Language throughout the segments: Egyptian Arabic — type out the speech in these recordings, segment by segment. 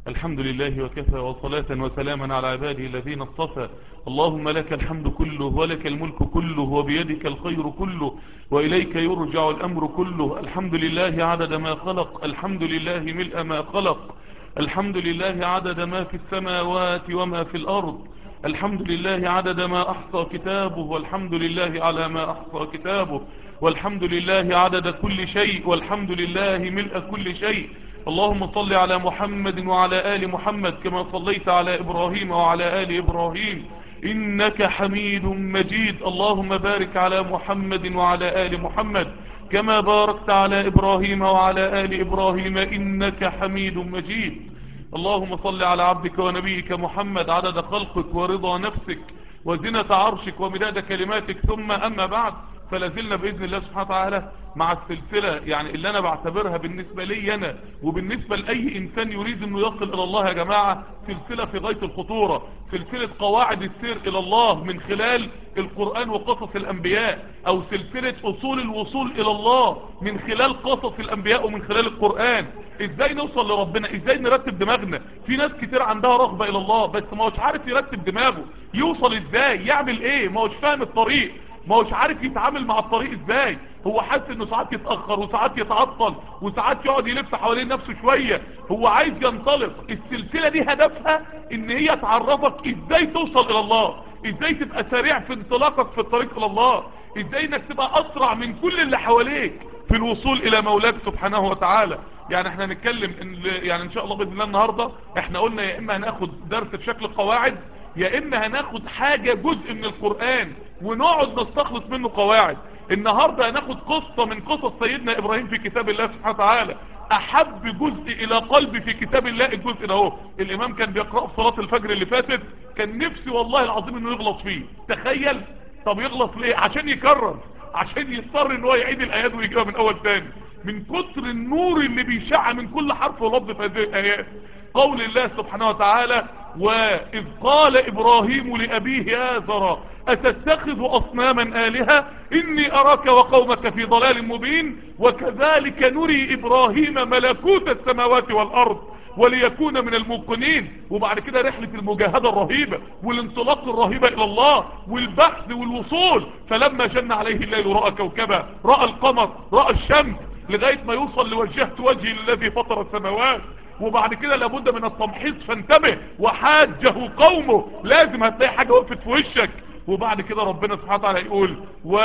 الحمد لله وكفى وصلاة وسلاما على عباده الذين اصطفى اللهم لك الحمد كله ولك الملك كله وبيدك الخير كله وإليك يرجع الأمر كله الحمد لله عدد ما خلق الحمد لله ملء ما خلق الحمد لله عدد ما في السماوات وما في الأرض الحمد لله عدد ما أحصى كتابه والحمد لله على ما أحصى كتابه والحمد لله عدد كل شيء والحمد لله ملء كل شيء اللهم صل على محمد وعلى آل محمد كما صليت على إبراهيم وعلى آل إبراهيم إنك حميد مجيد اللهم بارك على محمد وعلى آل محمد كما باركت على إبراهيم وعلى آل إبراهيم إنك حميد مجيد اللهم صل على عبدك ونبيك محمد عدد خلقك ورضا نفسك وزنة عرشك ومداد كلماتك ثم أما بعد فلازلنا بإذن الله سبحانه وتعالى مع السلسلة يعني اللي أنا بعتبرها بالنسبة لي أنا وبالنسبة لأي إنسان يريد أنه يصل إلى الله يا جماعة سلسلة في غاية الخطورة سلسلة قواعد السير إلى الله من خلال القرآن وقصص الأنبياء أو سلسلة أصول الوصول إلى الله من خلال قصص الأنبياء ومن خلال القرآن ازاي نوصل لربنا ازاي نرتب دماغنا في ناس كتير عندها رغبة الى الله بس ما هوش عارف يرتب دماغه يوصل ازاي يعمل ايه ما هوش فاهم الطريق ما هوش عارف يتعامل مع الطريق ازاي هو حاسس انه ساعات يتأخر وساعات يتعطل وساعات يقعد يلف حوالين نفسه شوية هو عايز ينطلق السلسلة دي هدفها ان هي تعرفك ازاي توصل الى الله ازاي تبقى سريع في انطلاقك في الطريق الى الله ازاي انك تبقى اسرع من كل اللي حواليك في الوصول الى مولاك سبحانه وتعالى يعني احنا هنتكلم إن يعني ان شاء الله باذن الله النهارده احنا قلنا يا اما هناخد درس بشكل قواعد يا اما هناخد حاجة جزء من القرآن ونقعد نستخلص منه قواعد النهاردة هناخد قصة من قصص سيدنا ابراهيم في كتاب الله سبحانه وتعالى احب جزء الى قلبي في كتاب الله الجزء ده اهو الامام كان بيقرأ في صلاة الفجر اللي فاتت كان نفسي والله العظيم انه يغلط فيه تخيل طب يغلط ليه عشان يكرر عشان يضطر ان هو يعيد الايات ويجيبها من اول تاني من كتر النور اللي بيشع من كل حرف ولفظ في هذه الايات قول الله سبحانه وتعالى وإذ قال إبراهيم لأبيه آزر أتتخذ أصناما آلهة إني أراك وقومك في ضلال مبين وكذلك نري إبراهيم ملكوت السماوات والأرض وليكون من الموقنين وبعد كده رحلة المجاهدة الرهيبة والانطلاق الرهيبة إلى الله والبحث والوصول فلما جن عليه الليل رأى كوكبا رأى القمر رأى الشمس لغاية ما يوصل لوجهت وجهي الذي فطر السماوات وبعد كده لابد من التمحيص فانتبه وحاجه قومه لازم هتلاقي حاجة وقفت في وشك وبعد كده ربنا سبحانه وتعالى يقول و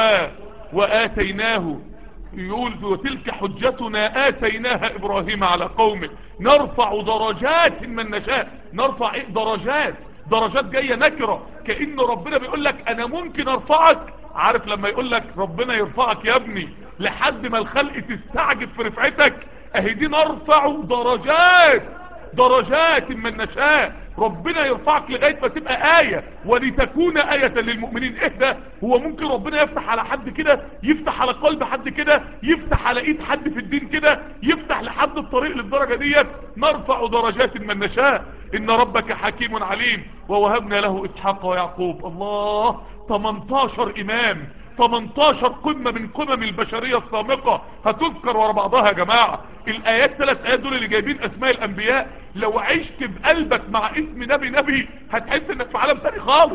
وآتيناه يقول وتلك حجتنا آتيناها إبراهيم على قومه نرفع درجات من نشاء نرفع إيه درجات درجات جاية نكرة كأن ربنا بيقول لك أنا ممكن أرفعك عارف لما يقول لك ربنا يرفعك يا ابني لحد ما الخلق تستعجب في رفعتك اهي دي نرفع درجات درجات من نشاء ربنا يرفعك لغاية ما تبقى آية ولتكون آية للمؤمنين ايه ده هو ممكن ربنا يفتح على حد كده يفتح على قلب حد كده يفتح على ايد حد في الدين كده يفتح لحد الطريق للدرجة ديت نرفع درجات من نشاء ان ربك حكيم عليم ووهبنا له اسحاق ويعقوب الله 18 امام 18 قمة من قمم البشرية السابقة هتذكر ورا بعضها يا جماعة الايات ثلاث ايات دول اللي جايبين اسماء الانبياء لو عشت بقلبك مع اسم نبي نبي هتحس انك في عالم تاني خالص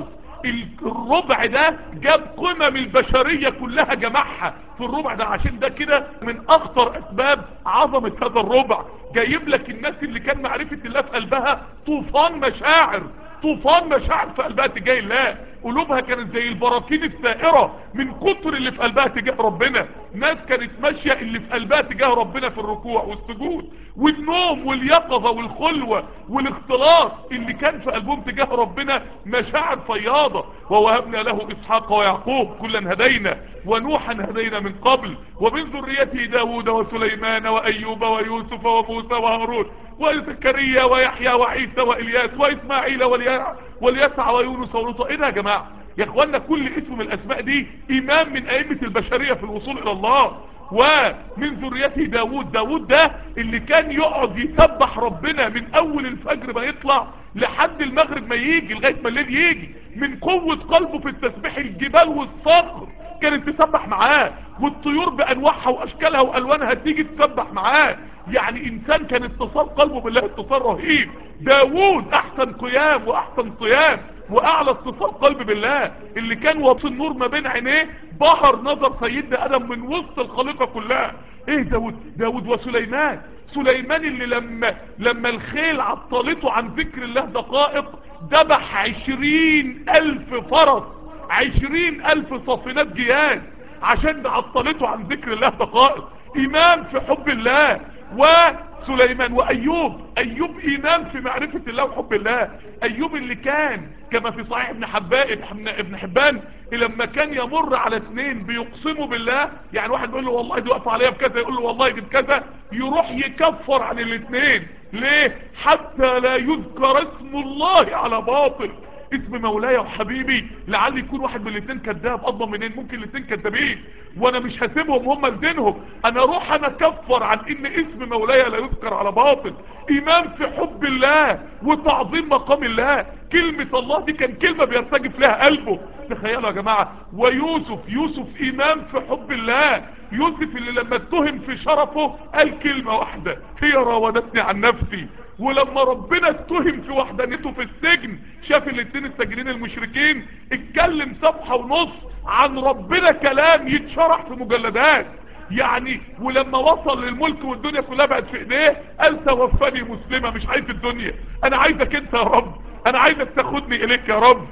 الربع ده جاب قمم البشرية كلها جمعها في الربع ده عشان ده كده من اخطر اسباب عظمة هذا الربع جايب لك الناس اللي كان معرفة الله في قلبها طوفان مشاعر طوفان مشاعر في قلبها تجاه الله قلوبها كانت زي البراكين السائرة من كتر اللي في قلبها تجاه ربنا ناس كانت ماشية اللي في قلبها تجاه ربنا في الركوع والسجود والنوم واليقظة والخلوة والاختلاط اللي كان في قلبهم تجاه ربنا مشاعر فياضة ووهبنا له اسحاق ويعقوب كلا هدينا ونوحا هدينا من قبل ومن ذريته داود وسليمان وأيوب ويوسف وموسى وهارون وزكريا ويحيى وعيسى وإلياس وإسماعيل واليسع ويونس ولوطا ايه ده يا جماعة يا اخوانا كل اسم من الاسماء دي امام من ائمة البشرية في الوصول الى الله ومن ذريته داود داود ده اللي كان يقعد يسبح ربنا من اول الفجر ما يطلع لحد المغرب ما يجي لغاية ما الليل يجي من قوة قلبه في التسبيح الجبال والصخر كانت تسبح معاه والطيور بانواعها واشكالها والوانها تيجي تسبح معاه يعني انسان كان اتصال قلبه بالله اتصال رهيب داوود احسن قيام واحسن صيام واعلى اتصال قلب بالله اللي كان وفي النور ما بين عينيه بهر نظر سيدنا ادم من وسط الخليقة كلها ايه داود داود وسليمان سليمان اللي لما لما الخيل عطلته عن ذكر الله دقائق ذبح عشرين الف فرس عشرين الف صافنات جياد عشان عطلته عن ذكر الله دقائق امام في حب الله وسليمان وايوب ايوب امام في معرفة الله وحب الله ايوب اللي كان كما في صحيح ابن حبان ابن حبان لما كان يمر على اثنين بيقسموا بالله يعني واحد بيقول له والله دي واقفه عليا بكذا يقول له والله دي بكذا يروح يكفر عن الاثنين ليه حتى لا يذكر اسم الله على باطل اسم مولاي وحبيبي لعل يكون واحد من الاثنين كذاب اضمن منين ممكن الاثنين كذابين وانا مش هسيبهم هم لدينهم انا اروح انا اكفر عن ان اسم مولاي لا يذكر على باطل ايمان في حب الله وتعظيم مقام الله كلمة الله دي كان كلمة بيرتجف لها قلبه تخيلوا يا جماعة ويوسف يوسف ايمان في حب الله يوسف اللي لما اتهم في شرفه قال كلمة واحدة هي راودتني عن نفسي ولما ربنا اتهم في وحدانيته في السجن شاف الاتنين الساجنين المشركين اتكلم صفحة ونص عن ربنا كلام يتشرح في مجلدات يعني ولما وصل للملك والدنيا كلها بقت في ايديه قال توفاني مسلمة مش عايز الدنيا انا عايزك انت يا رب انا عايزك تاخدني اليك يا رب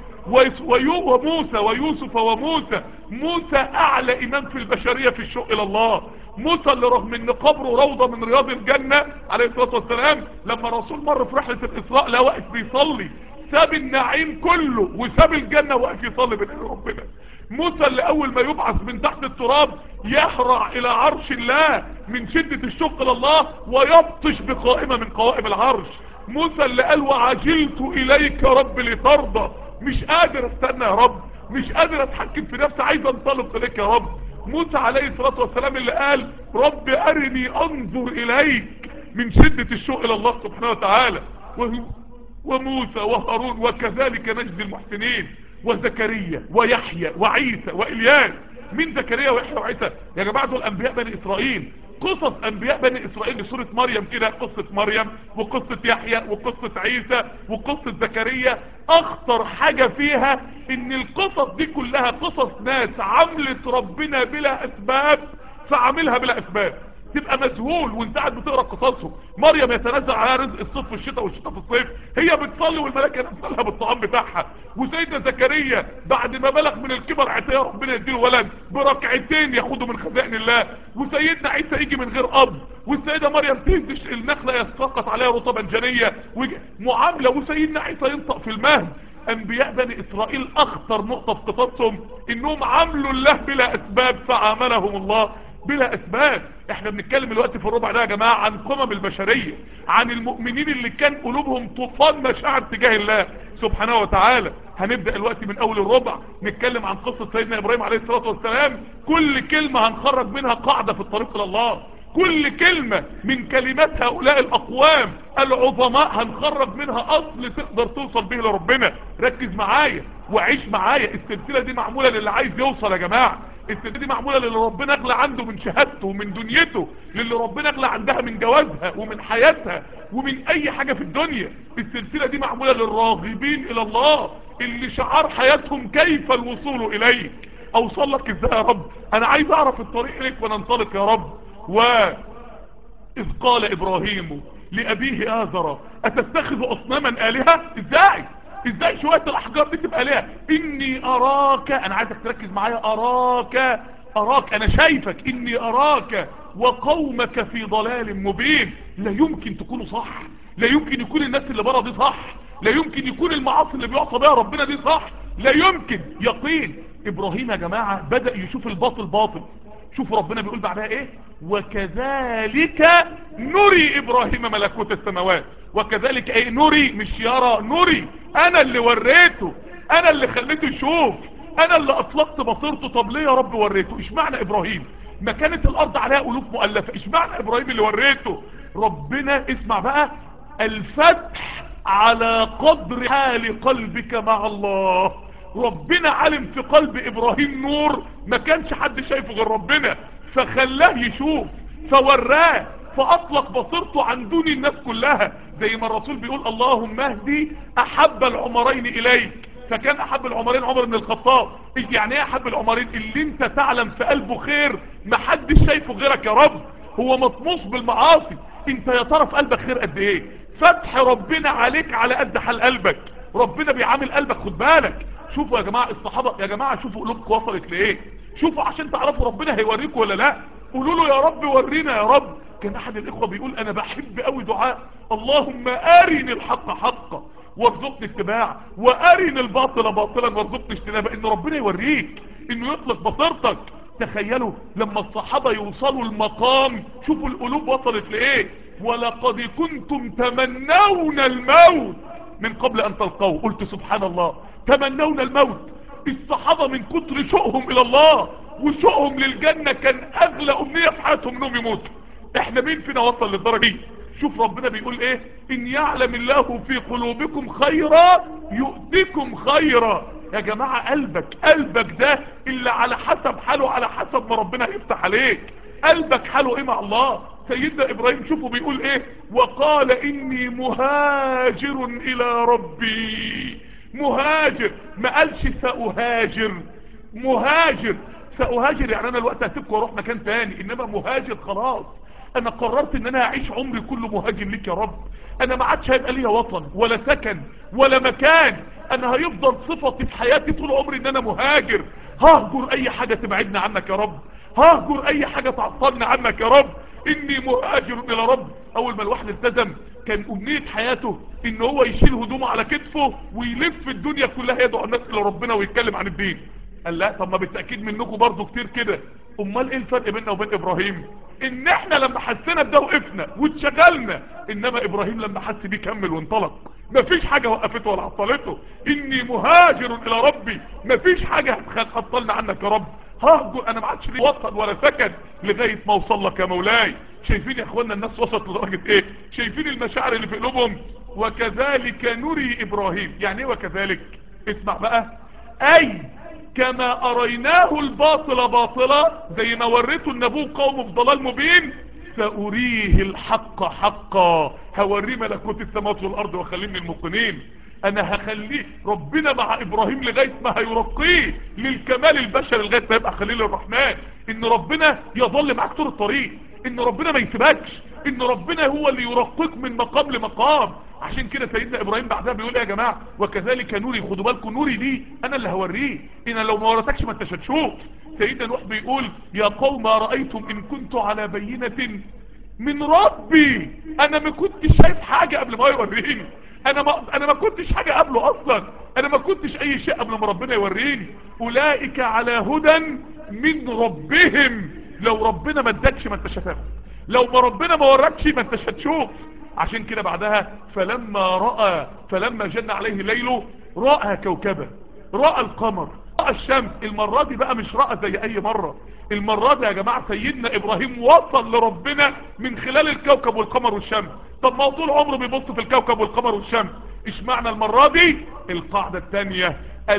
وموسى ويوسف وموسى موسى اعلى ايمان في البشرية في الشوق الى الله موسى اللي رغم ان قبره روضة من رياض الجنة عليه الصلاة والسلام لما الرسول مر في رحلة الاسراء لا واقف بيصلي ساب النعيم كله وساب الجنة واقف يصلي بين ربنا موسى اللي اول ما يبعث من تحت التراب يحرع الى عرش الله من شدة الشوق لله ويبطش بقائمة من قوائم العرش موسى اللي قال وعجلت اليك يا رب لترضى مش قادر استنى يا رب مش قادر اتحكم في نفسي عايز انطلق اليك يا رب موسى عليه الصلاة والسلام اللي قال رب ارني انظر اليك من شدة الشوق الى الله سبحانه وتعالى وموسى وهارون وكذلك نجد المحسنين وزكريا ويحيى وعيسى وإلياس من زكريا ويحيى وعيسى يا جماعة دول انبياء بني اسرائيل قصص انبياء بني اسرائيل لسورة مريم كده قصة مريم وقصة يحيى وقصة عيسى وقصة زكريا اخطر حاجة فيها ان القصص دي كلها قصص ناس عملت ربنا بلا اسباب فعملها بلا اسباب تبقى مذهول وانت قاعد بتقرا قصصهم مريم يتنزل عليها رزق الصيف في الشتاء والشتاء في الصيف هي بتصلي والملائكه نزلها بالطعام بتاعها وسيدنا زكريا بعد ما بلغ من الكبر عطيه ربنا يديله ولد بركعتين ياخده من خزائن الله وسيدنا عيسى يجي من غير اب والسيده مريم تهدش النخله يسقط عليها رطبا جنيه معامله وسيدنا عيسى ينطق في المهد انبياء بني اسرائيل اخطر نقطه في قصصهم انهم عملوا الله بلا اسباب فعاملهم الله بلا اسباب احنا بنتكلم الوقت في الربع ده يا جماعة عن قمم البشرية عن المؤمنين اللي كان قلوبهم طوفان مشاعر تجاه الله سبحانه وتعالى هنبدأ الوقت من اول الربع نتكلم عن قصة سيدنا ابراهيم عليه الصلاة والسلام كل كلمة هنخرج منها قاعدة في الطريق الى الله كل كلمة من كلمات هؤلاء الاقوام العظماء هنخرج منها اصل تقدر توصل به لربنا ركز معايا وعيش معايا السلسلة دي معمولة للي عايز يوصل يا جماعة السلسله دي معموله للي ربنا اغلى عنده من شهادته ومن دنيته للي ربنا اغلى عندها من جوازها ومن حياتها ومن اي حاجة في الدنيا السلسلة دي معمولة للراغبين الى الله اللي شعار حياتهم كيف الوصول اليك اوصل لك ازاي يا رب انا عايز اعرف الطريق اليك وننطلق يا رب و اذ قال ابراهيم لابيه آذر اتتخذ اصناما الهة ازاي ازاي شوية الاحجار دي تبقى ليها اني اراك انا عايزك تركز معايا اراك اراك انا شايفك اني اراك وقومك في ضلال مبين لا يمكن تكونوا صح لا يمكن يكون الناس اللي بره دي صح لا يمكن يكون المعاصي اللي بيعصى بها ربنا دي صح لا يمكن يقين ابراهيم يا جماعة بدأ يشوف الباطل باطل شوفوا ربنا بيقول بعدها ايه وكذلك نري ابراهيم ملكوت السماوات وكذلك ايه نري مش يرى نري انا اللي وريته انا اللي خليته يشوف انا اللي اطلقت بصيرته طب ليه يا رب وريته ايش معنى ابراهيم ما كانت الارض عليها قلوب مؤلفة ايش معنى ابراهيم اللي وريته ربنا اسمع بقى الفتح على قدر حال قلبك مع الله ربنا علم في قلب ابراهيم نور ما كانش حد شايفه غير ربنا فخلاه يشوف فوراه فاطلق بصيرته عن دون الناس كلها زي ما الرسول بيقول اللهم اهدي احب العمرين اليك فكان احب العمرين عمر بن الخطاب يعني ايه احب العمرين اللي انت تعلم في قلبه خير محدش شايفه غيرك يا رب هو مطموس بالمعاصي انت يا ترى في قلبك خير قد ايه فتح ربنا عليك على قد حال قلبك ربنا بيعامل قلبك خد بالك شوفوا يا جماعة الصحابة يا جماعة شوفوا قلوبكم وصلت لايه شوفوا عشان تعرفوا ربنا هيوريكم ولا لا قولوا له يا رب ورينا يا رب كان احد الاخوة بيقول انا بحب قوي دعاء اللهم ارني الحق حقا وارزقني اتباع وارني الباطل باطلا وارزقني اجتنابه ان ربنا يوريك انه يطلق بصيرتك تخيلوا لما الصحابة يوصلوا المقام شوفوا القلوب وصلت لايه ولقد كنتم تمنون الموت من قبل ان تلقوه قلت سبحان الله تمنون الموت الصحابة من كتر شوقهم الى الله وشوقهم للجنة كان اغلى امنية في حياتهم انهم يموتوا احنا مين فينا وصل للدرجة دي شوف ربنا بيقول ايه ان يعلم الله في قلوبكم خيرا يؤتكم خيرا يا جماعة قلبك قلبك ده اللي على حسب حاله على حسب ما ربنا يفتح عليك قلبك حاله ايه مع الله سيدنا ابراهيم شوفوا بيقول ايه وقال اني مهاجر الى ربي مهاجر ما قالش سأهاجر مهاجر سأهاجر يعني انا الوقت هسيبك واروح مكان تاني انما مهاجر خلاص انا قررت ان انا هعيش عمري كله مهاجر ليك يا رب انا ما عادش هيبقى ليا وطن ولا سكن ولا مكان انا هيفضل صفتي في حياتي طول عمري ان انا مهاجر ههجر اي حاجة تبعدنا عنك يا رب ههجر اي حاجة تعطلنا عنك يا رب اني مهاجر الى رب اول ما الواحد التزم كان امنية حياته ان هو يشيل هدومه على كتفه ويلف الدنيا كلها يدعو الناس الى ربنا ويتكلم عن الدين قال لا طب ما بالتأكيد منكم برضو كتير كده امال ايه الفرق بيننا وبين ابراهيم ان احنا لما حسينا بده وقفنا واتشغلنا انما ابراهيم لما حس بيه كمل وانطلق مفيش حاجة وقفته ولا عطلته اني مهاجر الى ربي مفيش حاجة هتعطلنا عنك يا رب ههجر انا ما عادش لي وطن ولا سكن لغاية ما اوصل لك يا مولاي شايفين يا اخوانا الناس وصلت لدرجة ايه شايفين المشاعر اللي في قلوبهم وكذلك نري ابراهيم يعني ايه وكذلك اسمع بقى اي كما اريناه الباطل باطلا زي ما وريته النبوه قومه في ضلال مبين سأريه الحق حقا هوريه ملكوت السماوات والارض واخليه من الموقنين انا هخليه ربنا مع ابراهيم لغاية ما هيرقيه للكمال البشري لغاية ما يبقى خليل الرحمن ان ربنا يظل معاك طول الطريق ان ربنا ما يسيبكش ان ربنا هو اللي يرقيك من مقام لمقام عشان كده سيدنا ابراهيم بعدها بيقول ايه يا جماعة وكذلك نوري خدوا بالكم نوري دي انا اللي هوريه انا لو ما ورتكش ما انتش هتشوف سيدنا نوح بيقول يا قوم ما رأيتم ان كنت على بينة من ربي انا ما كنتش شايف حاجة قبل ما يوريني انا ما انا ما كنتش حاجة قبله اصلا انا ما كنتش اي شيء قبل ما ربنا يوريني اولئك على هدى من ربهم لو ربنا ما ادكش ما انتش هتاخد لو ما ربنا ما وراكش ما انتش هتشوف عشان كده بعدها فلما رأى فلما جن عليه الليل رأى كوكبا رأى القمر رأى الشمس المرة دي بقى مش رأى زي اي مرة المرة دي يا جماعة سيدنا ابراهيم وصل لربنا من خلال الكوكب والقمر والشمس طب ما طول عمره بيبص في الكوكب والقمر والشمس ايش معنى المرة دي القاعدة الثانية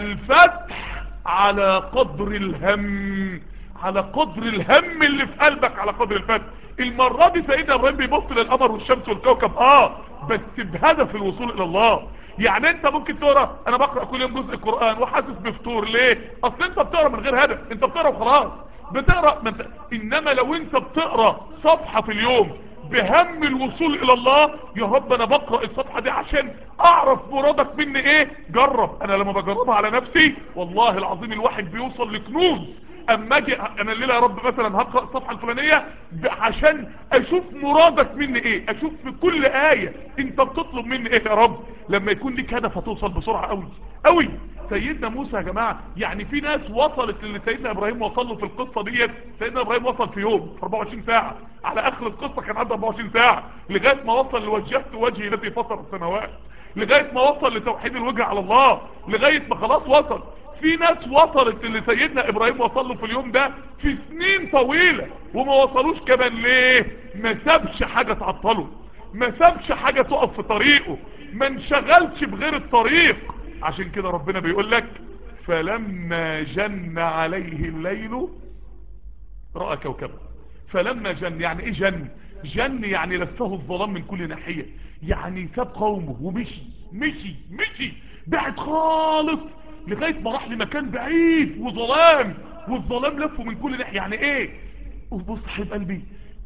الفتح على قدر الهم على قدر الهم اللي في قلبك على قدر الفتح المرة دي سيدنا ابراهيم بيبص للقمر والشمس والكوكب اه بس بهدف الوصول الى الله يعني انت ممكن تقرا انا بقرا كل يوم جزء القران وحاسس بفتور ليه اصل انت بتقرا من غير هدف انت بتقرا وخلاص بتقرا من... انما لو انت بتقرا صفحه في اليوم بهم الوصول الى الله يا رب انا بقرا الصفحه دي عشان اعرف مرادك مني ايه جرب انا لما بجربها على نفسي والله العظيم الواحد بيوصل لكنوز اما اجي انا الليله يا رب مثلا هقرا الصفحه الفلانيه عشان اشوف مرادك مني ايه اشوف في كل ايه انت بتطلب مني ايه يا رب لما يكون ليك هدف هتوصل بسرعه قوي قوي سيدنا موسى يا جماعه يعني في ناس وصلت للي سيدنا ابراهيم وصل له في القصه ديت سيدنا ابراهيم وصل في يوم في 24 ساعه على اخر القصه كان عنده 24 ساعه لغايه ما وصل لوجهت وجهي الذي فطر السماوات لغايه ما وصل لتوحيد الوجه على الله لغايه ما خلاص وصل في ناس وصلت اللي سيدنا ابراهيم وصل له في اليوم ده في سنين طويلة وما وصلوش كمان ليه ما سابش حاجة تعطله ما سابش حاجة تقف في طريقه ما انشغلش بغير الطريق عشان كده ربنا بيقول لك فلما جن عليه الليل رأى كوكبا فلما جن يعني ايه جن جن يعني لفه الظلام من كل ناحية يعني ساب قومه ومشي مشي مشي بعد خالص لغاية ما راح لمكان بعيد وظلام والظلام لفه من كل ناحية يعني ايه بص حبيب قلبي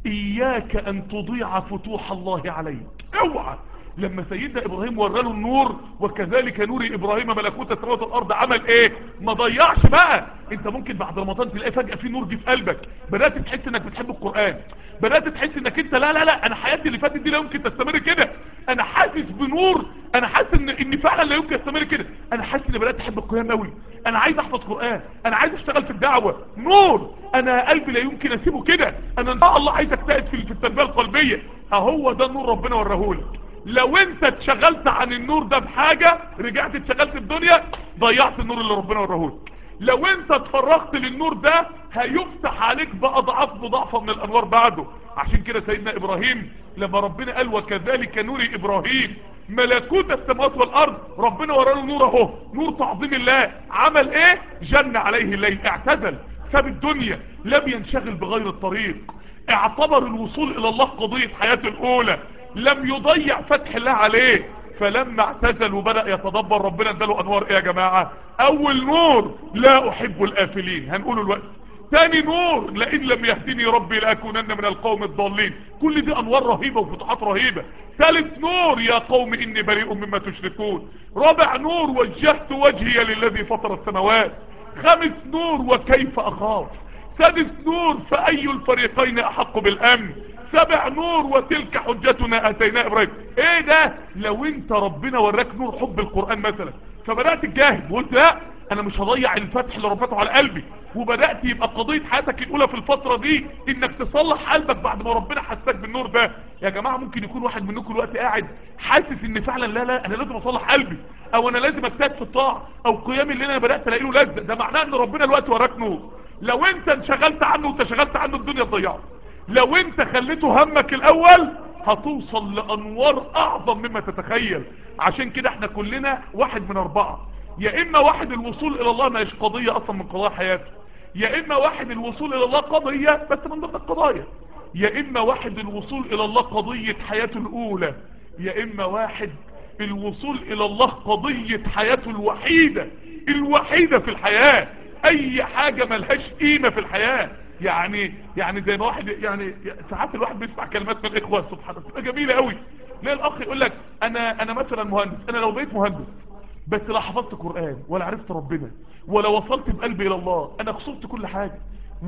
اياك ان تضيع فتوح الله عليك اوعى لما سيدنا ابراهيم وراله النور وكذلك نور ابراهيم ملكوت السماوات والارض عمل ايه ما ضيعش بقى انت ممكن بعد رمضان تلاقي فجأة في نور جه في قلبك بدأت تحس انك بتحب القرآن بدأت تحس انك انت لا لا لا انا حياتي اللي فاتت دي لا يمكن تستمر كده انا حاسس بنور انا حاسس ان ان فعلا لا يمكن استمر كده انا حاسس اني بدأت احب القرآن قوي انا عايز احفظ قرآن انا عايز اشتغل في الدعوة نور انا قلبي لا يمكن اسيبه كده انا ان شاء الله عايز اجتهد في في التربية القلبية اهو ده نور ربنا وراهولك لو انت اتشغلت عن النور ده بحاجة رجعت اتشغلت الدنيا ضيعت النور اللي ربنا وراهولك لو انت اتفرغت للنور ده هيفتح عليك بأضعاف مضاعفة من الانوار بعده عشان كده سيدنا ابراهيم لما ربنا قال وكذلك نور ابراهيم ملكوت السماوات والارض ربنا وراله نور اهو نور تعظيم الله عمل ايه جن عليه الليل اعتزل ساب الدنيا لم ينشغل بغير الطريق اعتبر الوصول الى الله قضية حياته الاولى لم يضيع فتح الله عليه فلما اعتزل وبدأ يتدبر ربنا اداله انوار ايه يا جماعة اول نور لا احب الافلين هنقوله الوقت تاني نور لئن لم يهدني ربي لاكونن من القوم الضالين كل دي انوار رهيبة وفتحات رهيبة ثالث نور يا قوم اني بريء مما تشركون رابع نور وجهت وجهي للذي فطر السماوات خامس نور وكيف اخاف سادس نور فاي الفريقين احق بالامن سبع نور وتلك حجتنا اتينا ابراهيم ايه ده لو انت ربنا وراك نور حب القرآن مثلا فبدأت تجاهد وقلت لا انا مش هضيع الفتح اللي ربطه على قلبي وبدأت يبقى قضية حياتك الاولى في الفترة دي انك تصلح قلبك بعد ما ربنا حساك بالنور ده يا جماعة ممكن يكون واحد منكم الوقت قاعد حاسس ان فعلا لا لا انا لازم اصلح قلبي او انا لازم اجتهد في الطاعة او قيام اللي انا بدأت الاقي له لذة ده معناه ان ربنا الوقت وراك نور لو انت انشغلت عنه وتشغلت عنه الدنيا تضيعه لو انت خليته همك الاول هتوصل لانوار اعظم مما تتخيل عشان كده احنا كلنا واحد من اربعة يا اما واحد الوصول الى الله مش قضية اصلا من قضايا حياته يا اما واحد الوصول الى الله قضية بس من ضمن القضايا يا اما واحد الوصول الى الله قضية حياته الاولى يا اما واحد الوصول الى الله قضية حياته الوحيدة الوحيدة في الحياة اي حاجة ملهاش قيمة في الحياة يعني يعني زي ما واحد يعني ساعات الواحد بيسمع كلمات من الاخوة سبحان الله بتبقى جميلة قوي ليه الاخ يقول لك انا انا مثلا مهندس انا لو بقيت مهندس بس لا حفظت قرآن ولا عرفت ربنا ولا وصلت بقلبي الى الله انا خسرت كل حاجة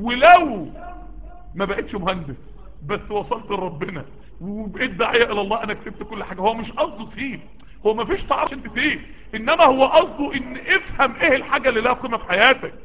ولو ما بقيتش مهندس بس وصلت لربنا وبقيت داعية الى الله انا كسبت كل حاجة هو مش قصده تسيب هو ما فيش تعرف انت تسيب انما هو قصده ان افهم ايه الحاجة اللي لها قيمة في حياتك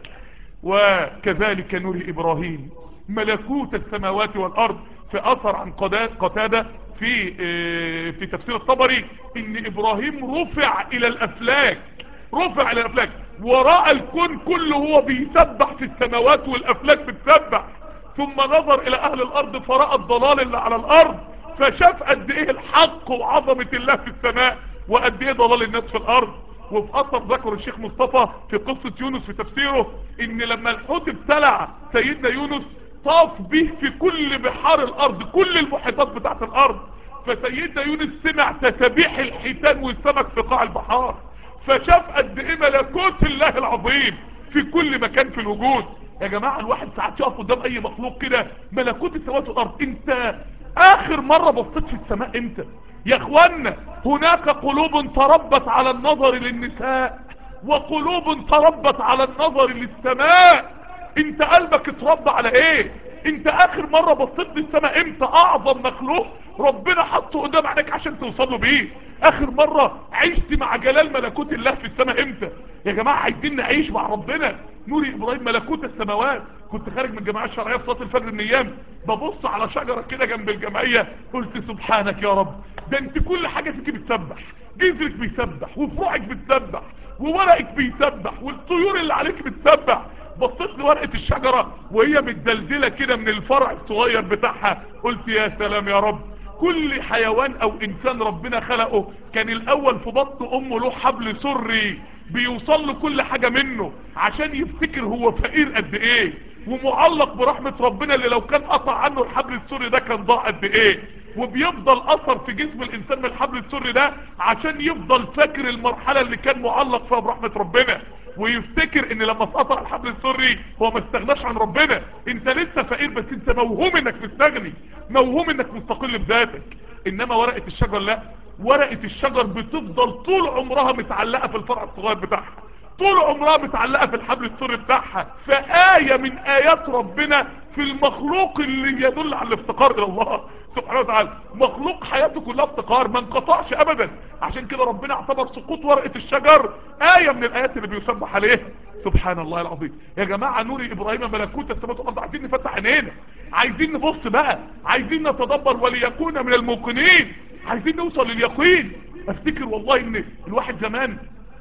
وكذلك نور ابراهيم ملكوت السماوات والارض في اثر عن قتادة في في تفسير الطبري ان ابراهيم رفع الى الافلاك رفع الى الافلاك وراء الكون كله هو بيسبح في السماوات والافلاك بتسبح ثم نظر الى اهل الارض فرأى الضلال اللي على الارض فشاف قد ايه الحق وعظمة الله في السماء وقد ايه ضلال الناس في الارض وفي اثر ذكر الشيخ مصطفى في قصة يونس في تفسيره ان لما الحوت ابتلع سيدنا يونس طاف به في كل بحار الارض كل المحيطات بتاعت الارض فسيدنا يونس سمع تسابيح الحيتان والسمك في قاع البحار فشاف قد ايه ملكوت الله العظيم في كل مكان في الوجود يا جماعة الواحد ساعات يقف قدام اي مخلوق كده ملكوت السماوات والارض انت اخر مرة بصيت في السماء امتى يا اخوانا هناك قلوب تربت على النظر للنساء وقلوب تربت على النظر للسماء انت قلبك اتربى على ايه انت اخر مرة بصيت للسماء امتى اعظم مخلوق ربنا حطه قدام عينك عشان توصلوا بيه اخر مرة عشت مع جلال ملكوت الله في السماء امتى يا جماعة عايزين نعيش مع ربنا نور ابراهيم ملكوت السماوات كنت خارج من الجماعة الشرعية في صلاة الفجر من ايام ببص على شجرة كده جنب الجمعية قلت سبحانك يا رب ده انت كل حاجة فيك بتسبح جذرك بيسبح وفروعك بتسبح وورقك بيسبح والطيور اللي عليك بتسبح بصيت لورقة الشجرة وهي متدلدلة كده من الفرع الصغير بتاعها قلت يا سلام يا رب كل حيوان او انسان ربنا خلقه كان الاول في بطن امه له حبل سري بيوصل له كل حاجة منه عشان يفتكر هو فقير قد ايه ومعلق برحمة ربنا اللي لو كان قطع عنه الحبل السوري ده كان ضاع قد ايه وبيفضل اثر في جسم الانسان من الحبل السوري ده عشان يفضل فاكر المرحلة اللي كان معلق فيها برحمة ربنا ويفتكر ان لما اتقطع الحبل السري هو ما استغناش عن ربنا انت لسه فقير بس انت موهوم انك مستغني موهوم انك مستقل بذاتك انما ورقة الشجر لا ورقة الشجر بتفضل طول عمرها متعلقة في الفرع الصغير بتاعها طول عمرها متعلقة في الحبل السري بتاعها فآية من آيات ربنا في المخلوق اللي يدل على الافتقار الى الله سبحانه وتعالى مخلوق حياته كلها افتقار ما انقطعش ابدا عشان كده ربنا اعتبر سقوط ورقة الشجر آية من الآيات اللي بيسبح عليها سبحان الله العظيم يا جماعة نور إبراهيم ملكوت السماوات والأرض عايزين نفتح عينينا عايزين نبص بقى عايزين نتدبر وليكون من الموقنين عايزين نوصل لليقين افتكر والله ان الواحد زمان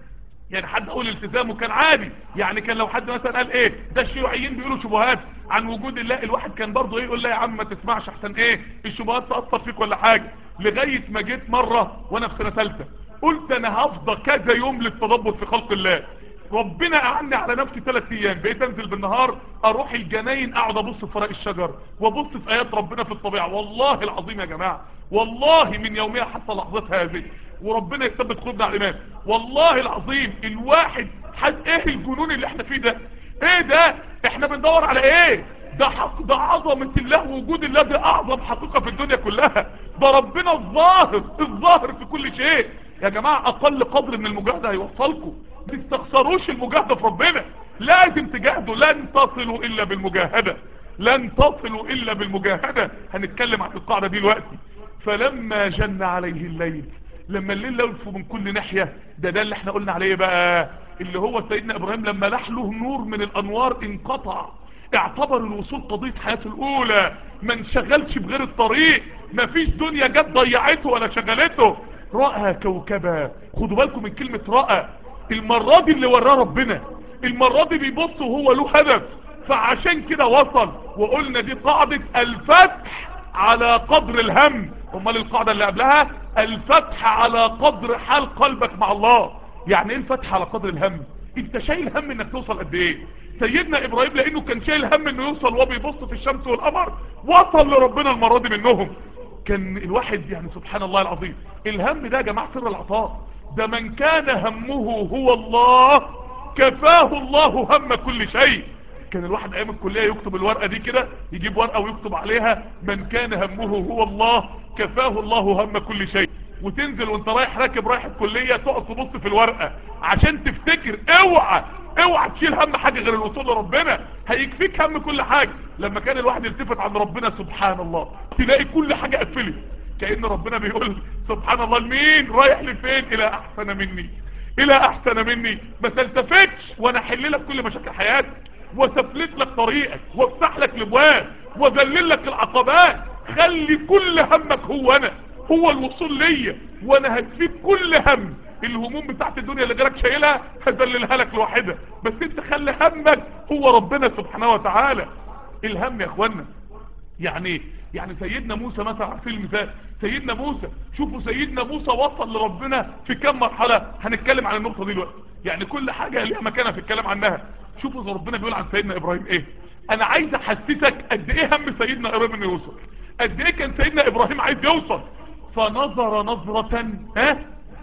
يعني حد اقول التزامه كان عادي يعني كان لو حد مثلا قال ايه ده الشيوعيين بيقولوا شبهات عن وجود الله الواحد كان برضه ايه يقول لا يا عم ما تسمعش احسن ايه الشبهات تأثر فيك ولا حاجة لغاية ما جيت مرة وانا في سنة ثالثه قلت انا هفضى كذا يوم للتدبر في خلق الله ربنا اعني على نفسي ثلاث ايام بقيت انزل بالنهار اروح الجناين اقعد ابص في ورق الشجر وابص في ايات ربنا في الطبيعة والله العظيم يا جماعة والله من يوميها حتى لحظتها هذه وربنا يثبت قلوبنا على الايمان والله العظيم الواحد حد ايه الجنون اللي احنا فيه ده ايه ده احنا بندور على ايه ده حق ده عظمة الله ووجود الله ده اعظم حقيقة في الدنيا كلها ده ربنا الظاهر الظاهر في كل شيء يا جماعة اقل قدر من المجاهدة هيوصلكم ما تستخسروش المجاهدة في ربنا لازم تجاهدوا لن تصلوا الا بالمجاهدة لن تصلوا الا بالمجاهدة هنتكلم عن القاعدة دي دلوقتي فلما جن عليه الليل لما الليل يلف من كل ناحية ده ده اللي احنا قلنا عليه بقى اللي هو سيدنا ابراهيم لما لح له نور من الانوار انقطع اعتبر الوصول قضية حياته الاولى ما انشغلش بغير الطريق ما فيش دنيا جت ضيعته ولا شغلته رأى كوكبا خدوا بالكم من كلمة رأى المرة دي اللي وراه ربنا المرة دي بيبص وهو له هدف فعشان كده وصل وقلنا دي قاعدة الفتح على قدر الهم امال القاعدة اللي قبلها الفتح على قدر حال قلبك مع الله يعني ايه الفتح على قدر الهم انت شايل هم انك توصل قد ايه سيدنا ابراهيم لانه كان شايل هم انه يوصل وهو بيبص في الشمس والقمر وصل لربنا المرة دي منهم كان الواحد يعني سبحان الله العظيم الهم ده يا جماعة سر العطاء ده من كان همه هو الله كفاه الله هم كل شيء كان الواحد ايام الكلية يكتب الورقة دي كده يجيب ورقة ويكتب عليها من كان همه هو الله كفاه الله هم كل شيء وتنزل وانت رايح راكب رايح الكلية تقعد تبص في الورقة عشان تفتكر اوعى اوعى تشيل هم حاجة غير الوصول لربنا هيكفيك هم كل حاجة لما كان الواحد يلتفت عن ربنا سبحان الله تلاقي كل حاجة قفلت كأن ربنا بيقول سبحان الله لمين رايح لفين الى احسن مني الى احسن مني ما تلتفتش وانا احل لك كل مشاكل حياتك وسفلت لك طريقك وافتح لك الابواب وذلل لك العقبات خلي كل همك هو انا هو الوصول ليا وانا هكفيك كل هم الهموم بتاعت الدنيا اللي غيرك شايلها هذللها لك لوحدها بس انت خلي همك هو ربنا سبحانه وتعالى الهم يا اخوانا يعني يعني سيدنا موسى مثلا عارفين المثال سيدنا موسى شوفوا سيدنا موسى وصل لربنا في كم مرحلة هنتكلم عن النقطة دي دلوقتي يعني كل حاجة ليها مكانها في الكلام عنها شوفوا زي ربنا بيقول عن سيدنا ابراهيم ايه انا عايز احسسك قد ايه هم سيدنا ابراهيم انه يوصل قد ايه كان سيدنا ابراهيم عايز يوصل فنظر نظرة ها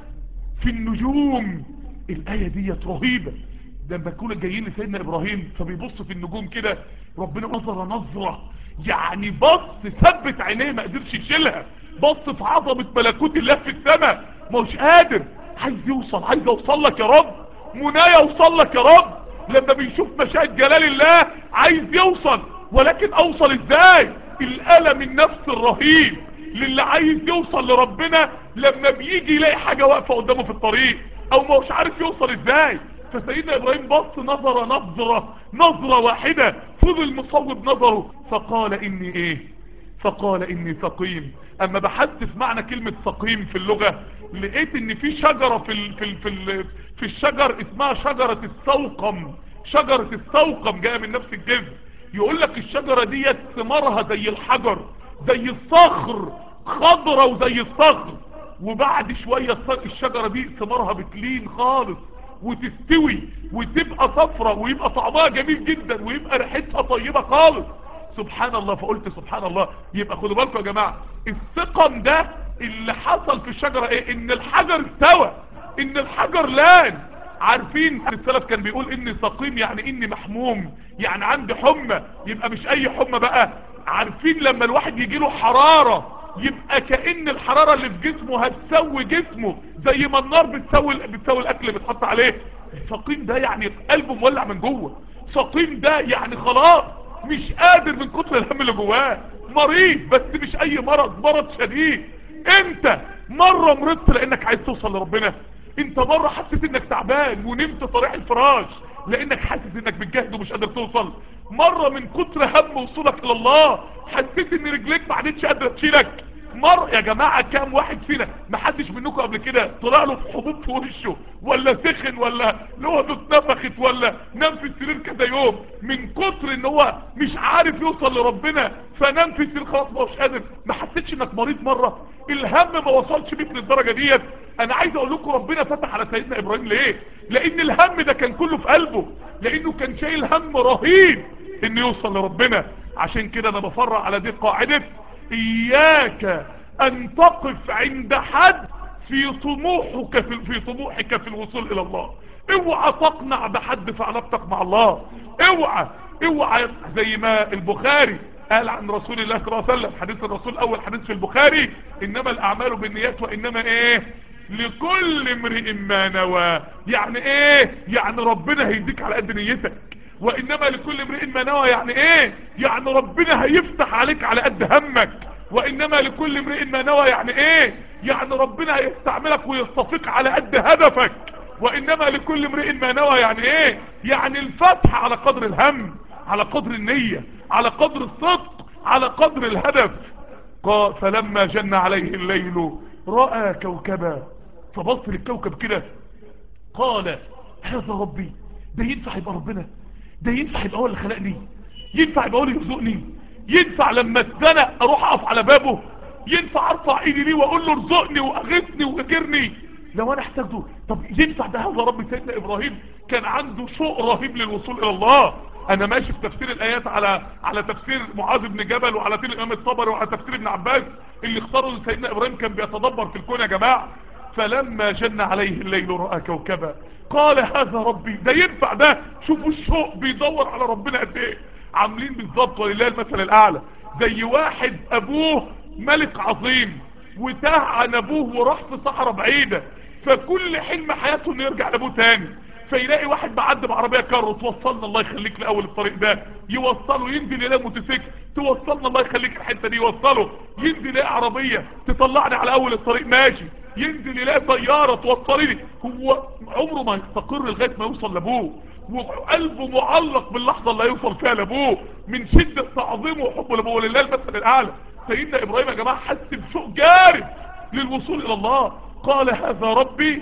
في النجوم الاية ديت رهيبة لما يكونوا جايين لسيدنا ابراهيم فبيبص في النجوم كده ربنا نظر نظرة يعني بص ثبت عينيه ما قدرش يشيلها بص في عظمة ملكوت الله في السماء مش قادر عايز يوصل عايز اوصل لك يا رب منايا اوصل لك يا رب لما بيشوف مشاهد جلال الله عايز يوصل ولكن اوصل ازاي الالم النفس الرهيب للي عايز يوصل لربنا لما بيجي يلاقي حاجة واقفة قدامه في الطريق او مش عارف يوصل ازاي فسيدنا ابراهيم بص نظرة نظرة نظرة واحدة فضل مصوب نظره فقال اني ايه فقال اني سقيم اما بحثت في معنى كلمة سقيم في اللغة لقيت ان في شجرة في ال في ال في, ال في الشجر اسمها شجرة السوقم شجرة السوقم جاية من نفس الجذر يقول لك الشجرة ديت ثمارها زي الحجر زي الصخر خضرة وزي الصخر وبعد شوية الشجرة دي ثمارها بتلين خالص وتستوي وتبقى صفرة ويبقى طعمها جميل جدا ويبقى ريحتها طيبة خالص سبحان الله فقلت سبحان الله يبقى خدوا بالكم يا جماعة الثقم ده اللي حصل في الشجرة ايه ان الحجر استوى ان الحجر لان عارفين السلف كان بيقول اني سقيم يعني اني محموم يعني عندي حمى يبقى مش اي حمى بقى عارفين لما الواحد يجي له حرارة يبقى كأن الحرارة اللي في جسمه هتسوي جسمه زي ما النار بتسوي بتسوي الاكل اللي بتحط عليه السقيم ده يعني قلبه مولع من جوه سقيم ده يعني خلاص مش قادر من كتر الهم اللي جواه مريض بس مش اي مرض مرض شديد انت مرة مرضت لانك عايز توصل لربنا انت مرة حسيت انك تعبان ونمت طريح الفراش لانك حاسس انك بتجهد ومش قادر توصل مرة من كتر هم وصولك الى الله حسيت ان رجليك ما عادتش قادرة تشيلك مر يا جماعة كام واحد فينا ما حدش منكم قبل كده طلع له حبوب في وشه ولا سخن ولا لوحده اتنفخت ولا نام في السرير كذا يوم من كتر ان هو مش عارف يوصل لربنا فنام في السرير خلاص ما هوش قادر ما حسيتش انك مريض مرة الهم ما وصلش بيك للدرجة ديت انا عايز اقول لكم ربنا فتح على سيدنا ابراهيم ليه لان الهم ده كان كله في قلبه لانه كان شايل هم رهيب انه يوصل لربنا عشان كده انا بفرع على دي قاعدة اياك ان تقف عند حد في طموحك في, في طموحك في الوصول الى الله اوعى تقنع بحد في علاقتك مع الله اوعى اوعى زي ما البخاري قال عن رسول الله صلى الله عليه وسلم حديث الرسول اول حديث في البخاري انما الاعمال بالنيات وانما ايه لكل امرئ ما نوى يعني ايه يعني ربنا هيديك على قد نيتك وانما لكل امرئ ما نوى يعني ايه يعني ربنا هيفتح عليك على قد همك وانما لكل امرئ ما نوى يعني ايه يعني ربنا هيستعملك ويصطفيك على قد هدفك وانما لكل امرئ ما نوى يعني ايه يعني الفتح على قدر الهم على قدر النية على قدر الصدق على قدر الهدف قال فلما جن عليه الليل رأى كوكبا فبص للكوكب كده قال هذا ربي ده ينفع يبقى ربنا ده ينفع يبقى هو اللي خلقني ينفع يبقى هو اللي يرزقني ينفع لما اتزنق اروح اقف على بابه ينفع ارفع ايدي ليه واقول له ارزقني واغثني واجرني لو انا احتاجته طب ينفع ده هذا رب سيدنا ابراهيم كان عنده شوق رهيب للوصول الى الله انا ماشي في تفسير الايات على على تفسير معاذ بن جبل وعلى تفسير الامام الطبري وعلى تفسير ابن عباس اللي اختاروا سيدنا ابراهيم كان بيتدبر في الكون يا جماعه فلما جن عليه الليل راى كوكبا قال هذا ربي ده ينفع ده شوفوا الشوق بيدور على ربنا قد ايه عاملين بالظبط ولله المثل الاعلى زي واحد ابوه ملك عظيم وتاه عن ابوه وراح في صحراء بعيدة فكل حلم حياته انه يرجع لابوه تاني فيلاقي واحد معدي بعربيه كار توصلنا الله يخليك لاول الطريق ده يوصله ينزل يلاقي موتوسيكل توصلنا الله يخليك الحته دي يوصله ينزل يلاقي عربيه تطلعني على اول الطريق ماشي ينزل يلاقي طياره توصلني هو عمره ما يستقر لغايه ما يوصل لابوه وقلبه معلق باللحظه اللي هيوصل فيها لابوه من شده تعظيمه وحبه لابوه لله المثل الاعلى سيدنا ابراهيم يا جماعه حس بشوق جارف للوصول الى الله قال هذا ربي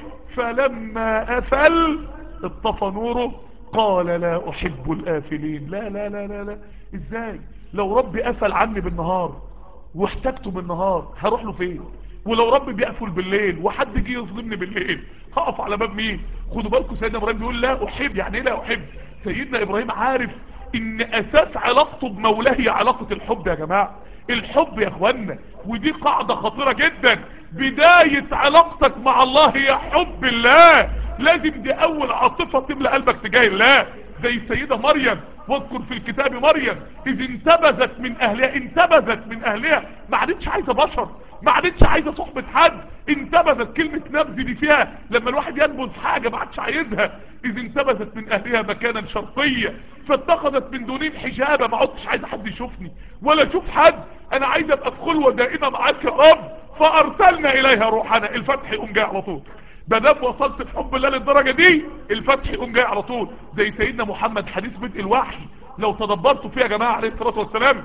فلما افل اطفى نوره قال لا احب الافلين لا لا لا لا لا ازاي لو ربي قفل عني بالنهار واحتاجته بالنهار هروح له فين ولو ربي بيقفل بالليل وحد جه يظلمني بالليل هقف على باب مين خدوا بالكم سيدنا ابراهيم بيقول لا احب يعني ايه لا احب سيدنا ابراهيم عارف ان اساس علاقته بمولاه هي علاقة الحب يا جماعة الحب يا اخوانا ودي قاعدة خطيرة جدا بداية علاقتك مع الله هي حب الله لازم دي اول عاطفة تملى قلبك تجاه الله زي السيدة مريم واذكر في الكتاب مريم اذ انتبذت من اهلها انتبذت من اهلها ما عادتش عايزة بشر ما عادتش عايزة صحبة حد انتبذت كلمة نبذ دي فيها لما الواحد ينبذ حاجة ما عادش عايزها اذ انتبذت من اهلها مكانا شرقيا فاتخذت من دونهم حجابا ما عدتش عايزة حد يشوفني ولا اشوف حد انا عايزة ابقى في خلوة دائمة معاك يا رب فارسلنا اليها روحنا الفتح يقوم جاي على طول بدام وصلت في حب الله للدرجة دي الفتح يقوم جاي على طول زي سيدنا محمد حديث بدء الوحي لو تدبرتوا فيه يا جماعة عليه الصلاة والسلام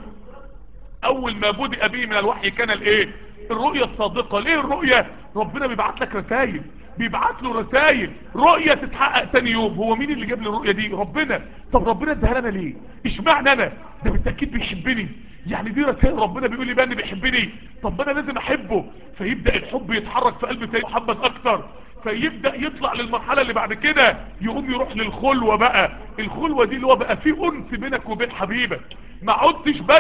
اول ما بدأ به من الوحي كان الايه الرؤية الصادقة ليه الرؤية ربنا بيبعت لك رسائل بيبعت له رسائل رؤية تتحقق تاني يوم هو مين اللي جاب لي الرؤية دي ربنا طب ربنا اداها لنا ليه اشمعنى انا ده بالتأكيد بيحبني يعني دي رسائل ربنا بيقول لي بقى ان بيحبني طب انا لازم احبه فيبدأ الحب يتحرك في قلب سيدنا محمد اكتر فيبدأ يطلع للمرحلة اللي بعد كده يقوم يروح للخلوة بقى الخلوة دي اللي هو بقى في انس بينك وبين حبيبك ما عدتش بس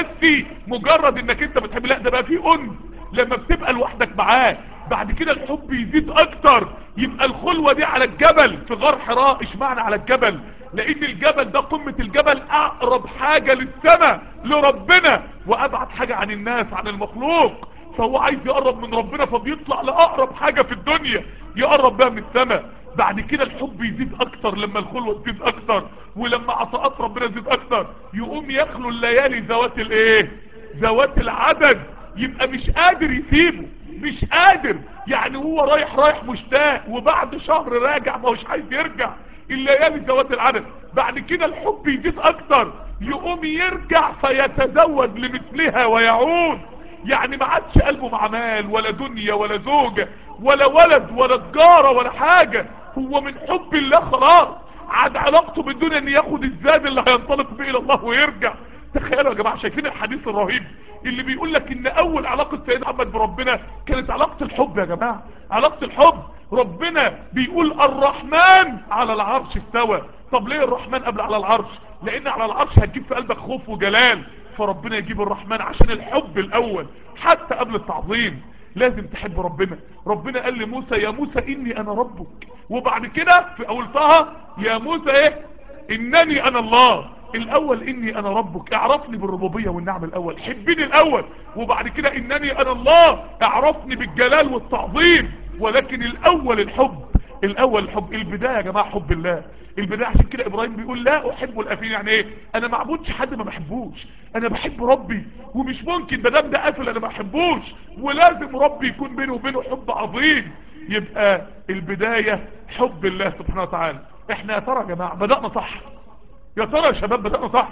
مجرد انك انت بتحب لا ده بقى في انس لما بتبقى لوحدك معاه بعد كده الحب يزيد اكتر يبقى الخلوة دي على الجبل في غار حراء اشمعنى على الجبل لان الجبل ده قمة الجبل اقرب حاجة للسماء لربنا وابعد حاجة عن الناس عن المخلوق فهو عايز يقرب من ربنا فبيطلع لأقرب حاجة في الدنيا يقرب بها من السماء بعد كده الحب يزيد اكتر لما الخلوة تزيد اكتر ولما عطاءات ربنا تزيد اكتر يقوم يخلو الليالي ذوات الايه ذوات العدد يبقى مش قادر يسيبه مش قادر يعني هو رايح رايح مشتاق وبعد شهر راجع ما هوش عايز يرجع الليالي ذوات العدد بعد كده الحب يزيد اكتر يقوم يرجع فيتزوج لمثلها ويعود يعني ما عادش قلبه مع مال ولا دنيا ولا زوجة ولا ولد ولا تجارة ولا حاجة هو من حب الله خلاص عاد علاقته بالدنيا ان ياخد الزاد اللي هينطلق به الى الله ويرجع تخيلوا يا جماعة شايفين الحديث الرهيب اللي بيقول لك ان اول علاقة سيدنا محمد بربنا كانت علاقة الحب يا جماعة علاقة الحب ربنا بيقول الرحمن على العرش استوى طب ليه الرحمن قبل على العرش لان على العرش هتجيب في قلبك خوف وجلال فربنا يجيب الرحمن عشان الحب الاول حتى قبل التعظيم لازم تحب ربنا ربنا قال لموسى يا موسى اني انا ربك وبعد كده في اول طه يا موسى ايه انني انا الله الاول اني انا ربك اعرفني بالربوبية والنعم الاول حبني الاول وبعد كده انني انا الله اعرفني بالجلال والتعظيم ولكن الاول الحب الاول الحب البداية يا جماعة حب الله البداية عشان كده ابراهيم بيقول لا احب الافين يعني ايه انا ما اعبدش حد ما بحبوش انا بحب ربي ومش ممكن مادام ده قافل انا ما بحبوش ولازم ربي يكون بينه وبينه حب عظيم يبقى البداية حب الله سبحانه وتعالى احنا يا ترى يا جماعة بدأنا صح يا ترى يا شباب بدأنا صح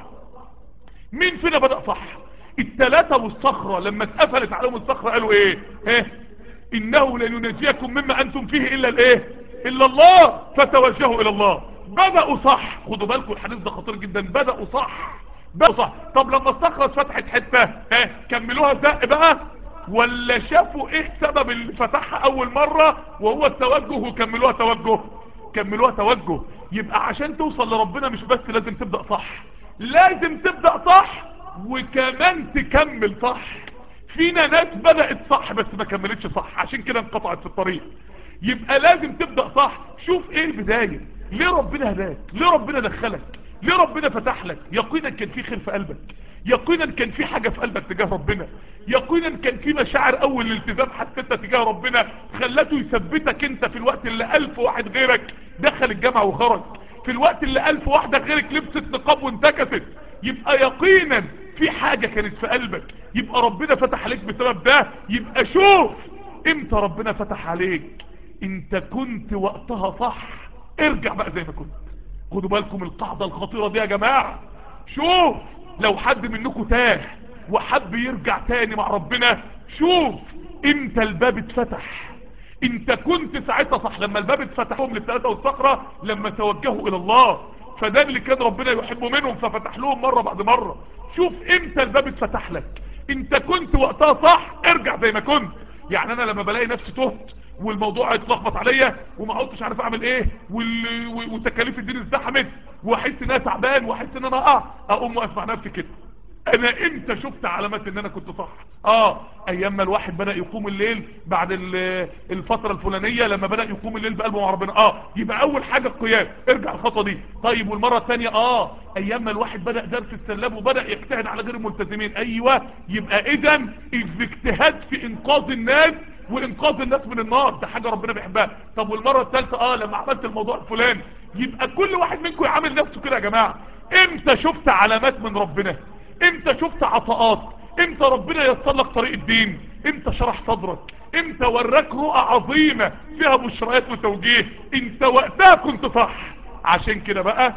مين فينا بدأ صح التلاتة والصخرة لما اتقفلت عليهم الصخرة قالوا ايه ايه انه لن ينجيكم مما انتم فيه الا الايه الا الله فتوجهوا الى الله بدأوا صح خدوا بالكم الحديث ده خطير جدا بدأوا صح بدأوا صح طب لما الصخرة اتفتحت حتة اه كملوها زق بقى ولا شافوا ايه سبب اللي فتحها اول مرة وهو التوجه وكملوها توجه كملوها توجه يبقى عشان توصل لربنا مش بس لازم تبدأ صح لازم تبدأ صح وكمان تكمل صح فينا ناس بدأت صح بس ما كملتش صح عشان كده انقطعت في الطريق يبقى لازم تبدأ صح شوف ايه البداية ليه ربنا هداك ليه ربنا دخلك ليه ربنا فتح لك يقينا كان في خير في قلبك يقينا كان في حاجة في قلبك تجاه ربنا يقينا كان في مشاعر اول الالتزام حسيتها تجاه ربنا خلته يثبتك انت في الوقت اللي الف واحد غيرك دخل الجامعة وخرج في الوقت اللي الف واحدة غيرك لبست نقاب وانتكست يبقى يقينا في حاجة كانت في قلبك يبقى ربنا فتح عليك بسبب ده يبقى شوف امتى ربنا فتح عليك انت كنت وقتها صح ارجع بقى زي ما كنت خدوا بالكم القاعدة الخطيرة دي يا جماعة شوف لو حد منكم تاه وحب يرجع تاني مع ربنا شوف امتى الباب اتفتح انت كنت ساعتها صح لما الباب اتفتحهم للثلاثة والصخرة لما توجهوا الى الله فده اللي كان ربنا يحبه منهم ففتح لهم مرة بعد مرة شوف امتى الباب اتفتح لك انت كنت وقتها صح ارجع زي ما كنت يعني انا لما بلاقي نفسي تهت والموضوع اتلخبط عليا وما عدتش عارف اعمل ايه وال... وتكاليف الدين ازدحمت واحس ان انا تعبان واحس ان انا اقع اقوم واقف مع نفسي كده انا امتى شفت علامات ان انا كنت صح اه ايام ما الواحد بدأ يقوم الليل بعد الفترة الفلانية لما بدأ يقوم الليل بقلبه مع ربنا اه يبقى اول حاجة القيام ارجع الخطوة دي طيب والمرة الثانية اه ايام ما الواحد بدأ درس السلاب وبدأ يجتهد على غير الملتزمين ايوه يبقى اذا الاجتهاد في انقاذ الناس وانقاذ الناس من النار ده حاجة ربنا بيحبها طب والمرة الثالثة اه لما عملت الموضوع الفلاني يبقى كل واحد منكم يعمل نفسه كده يا جماعة امتى شفت علامات من ربنا امتى شفت عطاءات امتى ربنا يسر لك طريق الدين امتى شرح صدرك امتى وراك رؤى عظيمة فيها بشريات وتوجيه انت وقتها كنت صح عشان كده بقى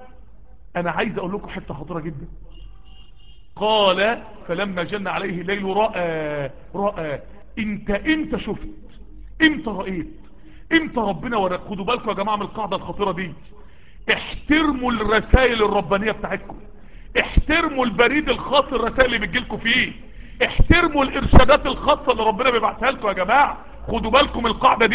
انا عايز اقول لكم حتة خطيرة جدا قال فلما جن عليه الليل رأى رأى انت انت شفت امتى رأيت امتى ربنا وراك خدوا بالكم يا جماعة من القاعدة الخطيرة دي احترموا الرسائل الربانية بتاعتكم احترموا البريد الخاص الرسائل اللي بتجيلكم فيه احترموا الارشادات الخاصة اللي ربنا بيبعتها لكم يا جماعة خدوا بالكم القاعدة دي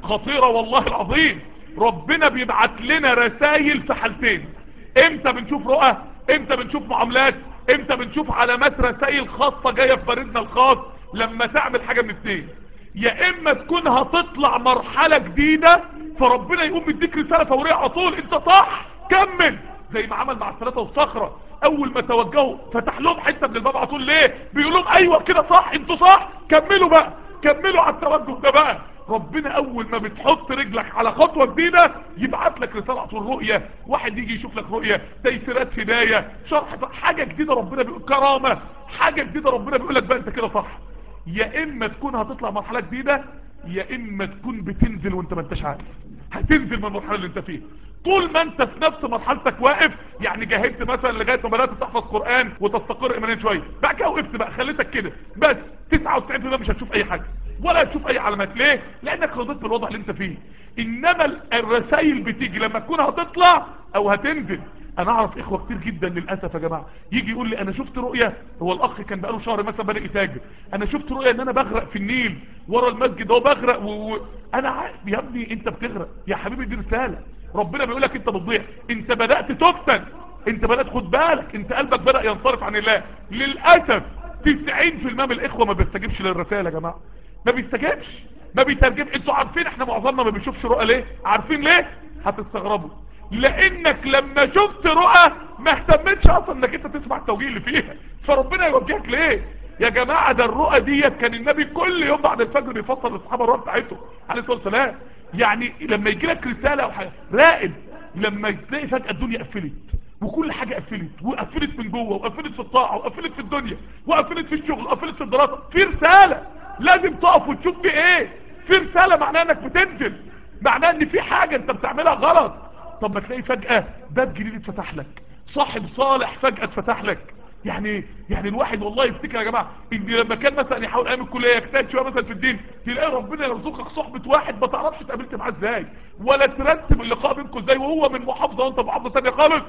خطيرة والله العظيم ربنا بيبعت لنا رسائل في حالتين امتى بنشوف رؤى امتى بنشوف معاملات امتى بنشوف علامات رسائل خاصة جاية في بريدنا الخاص لما تعمل حاجة من اثنين يا اما تكون هتطلع مرحلة جديدة فربنا يقوم بيديك رسالة فورية على طول انت صح كمل زي ما عمل مع الثلاثة والصخرة اول ما توجهوا فتح لهم حتة من الباب على طول ليه بيقول لهم ايوه كده صح انتوا صح كملوا بقى كملوا على التوجه ده بقى ربنا اول ما بتحط رجلك على خطوة جديدة يبعت لك رسالة على طول رؤية واحد يجي يشوف لك رؤية تيسيرات هداية شرح حاجة جديدة ربنا بيقول كرامة حاجة جديدة ربنا بيقول لك بقى انت كده صح يا اما تكون هتطلع مرحلة جديدة يا اما تكون بتنزل وانت ما انتش عارف هتنزل من المرحلة اللي انت فيها طول ما انت في نفس مرحلتك واقف يعني جاهدت مثلا لغاية ما بدأت تحفظ قرآن وتستقر ايمانيا شوية بعد كده وقفت بقى خليتك كده بس 99% مش هتشوف اي حاجة ولا هتشوف اي علامات ليه لانك رضيت بالوضع اللي انت فيه انما الرسائل بتيجي لما تكون هتطلع او هتنزل انا اعرف اخوة كتير جدا للاسف يا جماعة يجي يقول لي انا شفت رؤية هو الاخ كان بقاله شهر مثلا بدأ يتاجر انا شفت رؤية ان انا بغرق في النيل ورا المسجد اهو بغرق و... و... انا عارف يا ابني انت بتغرق يا حبيبي دي رسالة ربنا بيقول لك انت بتضيع انت بدأت تفتن انت بدأت خد بالك انت قلبك بدأ ينصرف عن الله للأسف 90% من الاخوة ما بيستجيبش للرسالة يا جماعة ما بيستجيبش ما بيترجم انتوا عارفين احنا معظمنا ما بنشوفش رؤى ليه عارفين ليه هتستغربوا لانك لما شفت رؤى ما اهتمتش اصلا انك انت تسمع التوجيه اللي فيها فربنا يوجهك ليه يا جماعة ده الرؤى ديت كان النبي كل يوم بعد الفجر بيفصل للصحابة الرؤى بتاعته عليه الصلاة والسلام يعني لما يجي لك رسالة او حاجة راقب لما تلاقي فجأة الدنيا قفلت وكل حاجة قفلت وقفلت من جوه وقفلت في الطاعة وقفلت في الدنيا وقفلت في الشغل وقفلت في الدراسة في رسالة لازم تقف وتشوف في ايه في رسالة معناها انك بتنزل معناها ان في حاجة انت بتعملها غلط طب ما تلاقي فجأة باب جديد اتفتح لك صاحب صالح فجأة اتفتح لك يعني يعني الواحد والله يفتكر يا جماعة ان لما كان مثلا يحاول ايام الكلية يجتهد شوية مثلا في الدين تلاقي ربنا يرزقك صحبة واحد ما تعرفش اتقابلت معاه ازاي ولا ترتب اللقاء بينكم ازاي وهو من محافظة وانت محافظة ثانيه خالص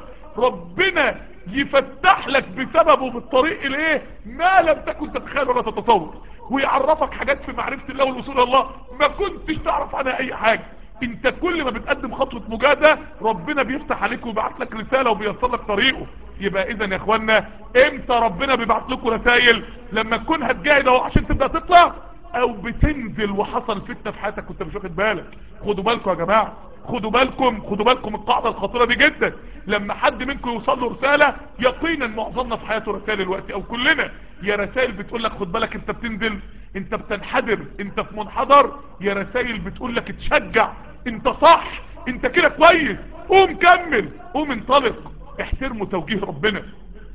ربنا يفتح لك بسببه بالطريق الايه ما لم تكن تتخيل ولا تتصور ويعرفك حاجات في معرفة الله والوصول الى الله ما كنتش تعرف عنها اي حاجة انت كل ما بتقدم خطوة مجاهدة ربنا بيفتح عليك ويبعت لك رسالة وبيصل لك طريقه يبقى اذا يا اخوانا امتى ربنا بيبعت لكم رسائل لما تكون هتجاهد اهو عشان تبدأ تطلع او بتنزل وحصل فتنة في حياتك كنت مش واخد بالك خدوا بالكم يا جماعة خدوا بالكم خدوا بالكم القاعدة الخطيرة دي جدا لما حد منكم يوصل له رسالة يقينا معظمنا في حياته رسائل الوقت او كلنا يا رسائل بتقول لك خد بالك انت بتنزل انت بتنحدر انت في منحدر يا رسائل بتقول لك اتشجع انت صح انت كده كويس قوم كمل قوم انطلق احترموا توجيه ربنا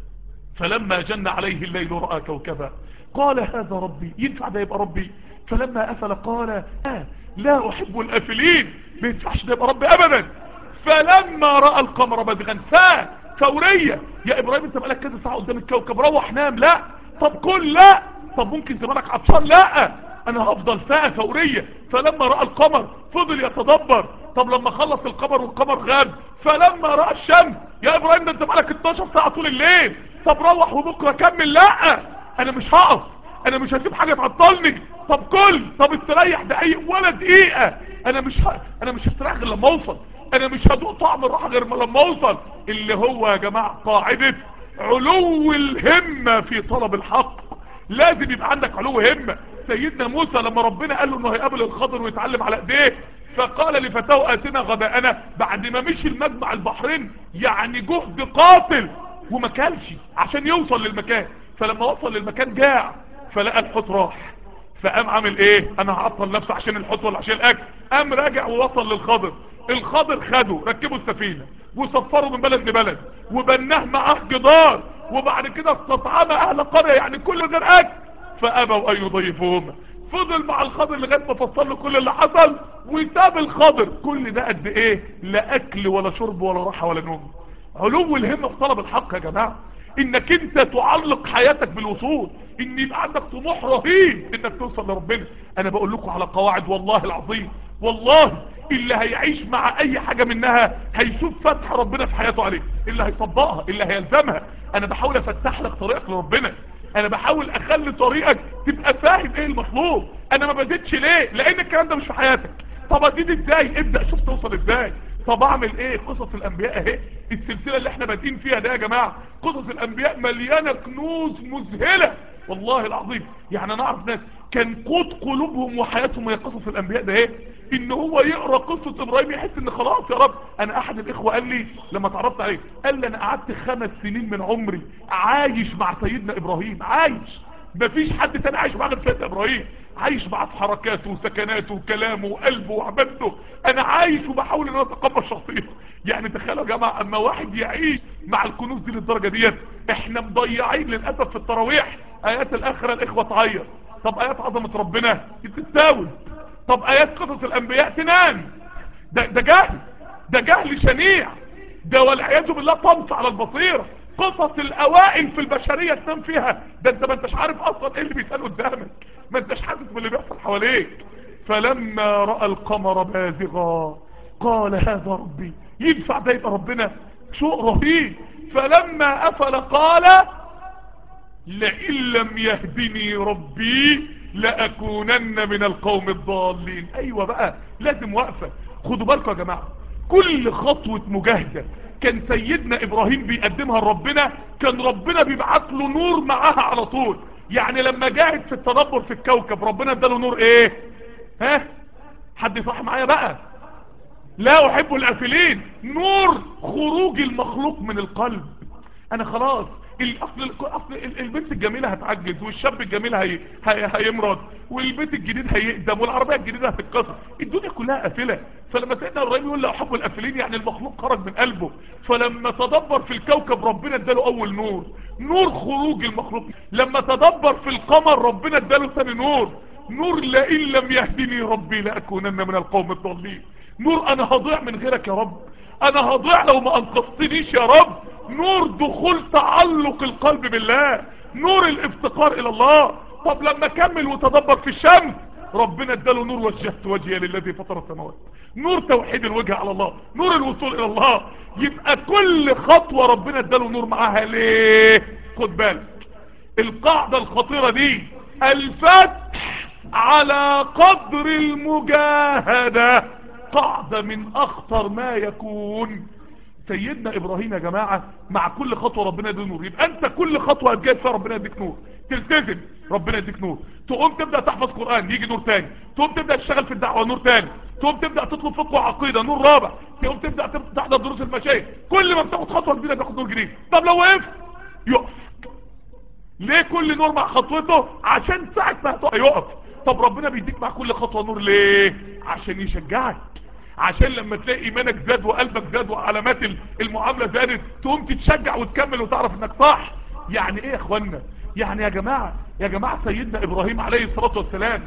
فلما جن عليه الليل رأى كوكبا قال هذا ربي ينفع ده يبقى ربي فلما أفل قال لا, لا أحب الأفلين ما ينفعش ده يبقى ربي أبدا فلما رأى القمر بدغا فا فورية يا إبراهيم انت بقالك كذا ساعة قدام الكوكب روح نام لا طب كل لا طب ممكن زمانك عطشان لا انا هفضل فاء فورية فلما رأى القمر فضل يتدبر طب لما خلص القمر والقمر غاب فلما رأى الشمس يا ابراهيم ده انت بقالك 12 ساعة طول الليل طب روح وبكرة كمل لا انا مش هقف انا مش هسيب حاجة تعطلني طب كل طب استريح دقايق ولا دقيقة انا مش ه... انا مش هستريح غير لما اوصل انا مش هدوق طعم الراحة غير لما اوصل اللي هو يا جماعة قاعدة علو الهمة في طلب الحق لازم يبقى عندك علو همة سيدنا موسى لما ربنا قال له انه هيقابل الخضر ويتعلم على ايديه فقال لفتاه اتنا غداءنا بعد ما مشي المجمع البحرين يعني جهد قاتل وما كلش عشان يوصل للمكان فلما وصل للمكان جاع فلقى الحوت راح فقام عامل ايه انا هعطل نفسي عشان الحوت ولا عشان الاكل قام راجع ووصل للخضر الخضر خده ركبوا السفينة وسفروا من بلد لبلد وبناه معاه جدار وبعد كده استطعم اهل قرية يعني كل غير اكل فابوا ان يضيفوهم فضل مع الخضر لغايه ما فصل له كل اللي حصل وساب الخضر كل ده قد ايه لا اكل ولا شرب ولا راحه ولا نوم علو الهمه في طلب الحق يا جماعه انك انت تعلق حياتك بالوصول ان يبقى عندك طموح رهيب انك توصل لربنا انا بقول لكم على قواعد والله العظيم والله اللي هيعيش مع اي حاجة منها هيشوف فتح ربنا في حياته عليه اللي هيطبقها اللي هيلزمها انا بحاول افتح لك طريقك لربنا انا بحاول اخلي طريقك تبقى فاهم ايه المطلوب انا ما بديتش ليه لان الكلام ده مش في حياتك طب ازيد ازاي ابدأ شوف توصل ازاي طب اعمل ايه قصص الانبياء اهي السلسلة اللي احنا بادئين فيها ده يا جماعة قصص الانبياء مليانة كنوز مذهلة والله العظيم يعني انا اعرف ناس كان قوت قلوبهم وحياتهم هي قصص الانبياء ده ايه ان هو يقرا قصه ابراهيم يحس ان خلاص يا رب انا احد الاخوه قال لي لما اتعرفت عليه قال لي انا قعدت خمس سنين من عمري عايش مع سيدنا ابراهيم عايش مفيش حد تاني عايش مع غير سيدنا ابراهيم عايش مع حركاته وسكناته وكلامه وقلبه وعبادته انا عايش وبحاول ان انا اتقبل شخصيته يعني تخيلوا يا جماعه اما واحد يعيش مع الكنوز دي للدرجه ديت احنا مضيعين للاسف في التراويح ايات الاخره الاخوه تعيط طب ايات عظمه ربنا تتساوي طب ايات قصص الانبياء تنام ده ده جهل ده جهل شنيع ده والعياذ بالله طمس على البصيره قصص الاوائل في البشريه تنام فيها ده انت ما انتش عارف اصلا ايه اللي بيسال قدامك ما انتش حاسس باللي بيحصل حواليك فلما راى القمر بازغا قال هذا ربي ينفع ده يبقى ربنا شوق رهيب فلما افل قال لئن لم يهدني ربي لأكونن من القوم الضالين ايوه بقى لازم وقفة خدوا بالكم يا جماعة كل خطوة مجاهدة كان سيدنا ابراهيم بيقدمها لربنا كان ربنا بيبعت له نور معاها على طول يعني لما جاهد في التدبر في الكوكب ربنا اداله نور ايه ها حد صح معايا بقى لا احب الافلين نور خروج المخلوق من القلب انا خلاص الاصل اصل البنت الجميله هتعجز والشاب الجميل هي... هي... هيمرض والبيت الجديد هيقدم والعربيه الجديده هتتكسر الدنيا كلها قافله فلما سيدنا ابراهيم يقول لا احب الافلين يعني المخلوق خرج من قلبه فلما تدبر في الكوكب ربنا اداله اول نور نور خروج المخلوق لما تدبر في القمر ربنا اداله ثاني نور نور لئن لم يهدني ربي لاكونن من القوم الضالين نور انا هضيع من غيرك يا رب انا هضيع لو ما انقذتنيش يا رب نور دخول تعلق القلب بالله نور الافتقار الى الله طب لما كمل وتدبر في الشمس ربنا اداله نور وجهت وجهي للذي فطر السماوات نور توحيد الوجه على الله نور الوصول الى الله يبقى كل خطوة ربنا اداله نور معاها ليه خد بالك القاعدة الخطيرة دي الفتح على قدر المجاهدة قاعدة من اخطر ما يكون سيدنا ابراهيم يا جماعة مع كل خطوة ربنا يديه نور يبقى انت كل خطوة هتجاهد فيها ربنا يديك نور تلتزم ربنا يديك نور تقوم تبدأ تحفظ قرآن يجي نور تاني تقوم تبدأ تشتغل في الدعوة نور تاني تقوم تبدأ تطلب فقه وعقيدة نور رابع تقوم تبدأ تحضر دروس المشايخ كل ما بتاخد خطوة جديدة تاخد نور جديد طب لو وقفت يقف ليه كل نور مع خطوته عشان ساعة ما هتقع يقف طب ربنا بيديك مع كل خطوة نور ليه عشان يشجعك عشان لما تلاقي ايمانك زاد وقلبك زاد وعلامات المعاملة زادت تقوم تتشجع وتكمل وتعرف انك صح يعني ايه يا اخوانا يعني يا جماعة يا جماعة سيدنا ابراهيم عليه الصلاة والسلام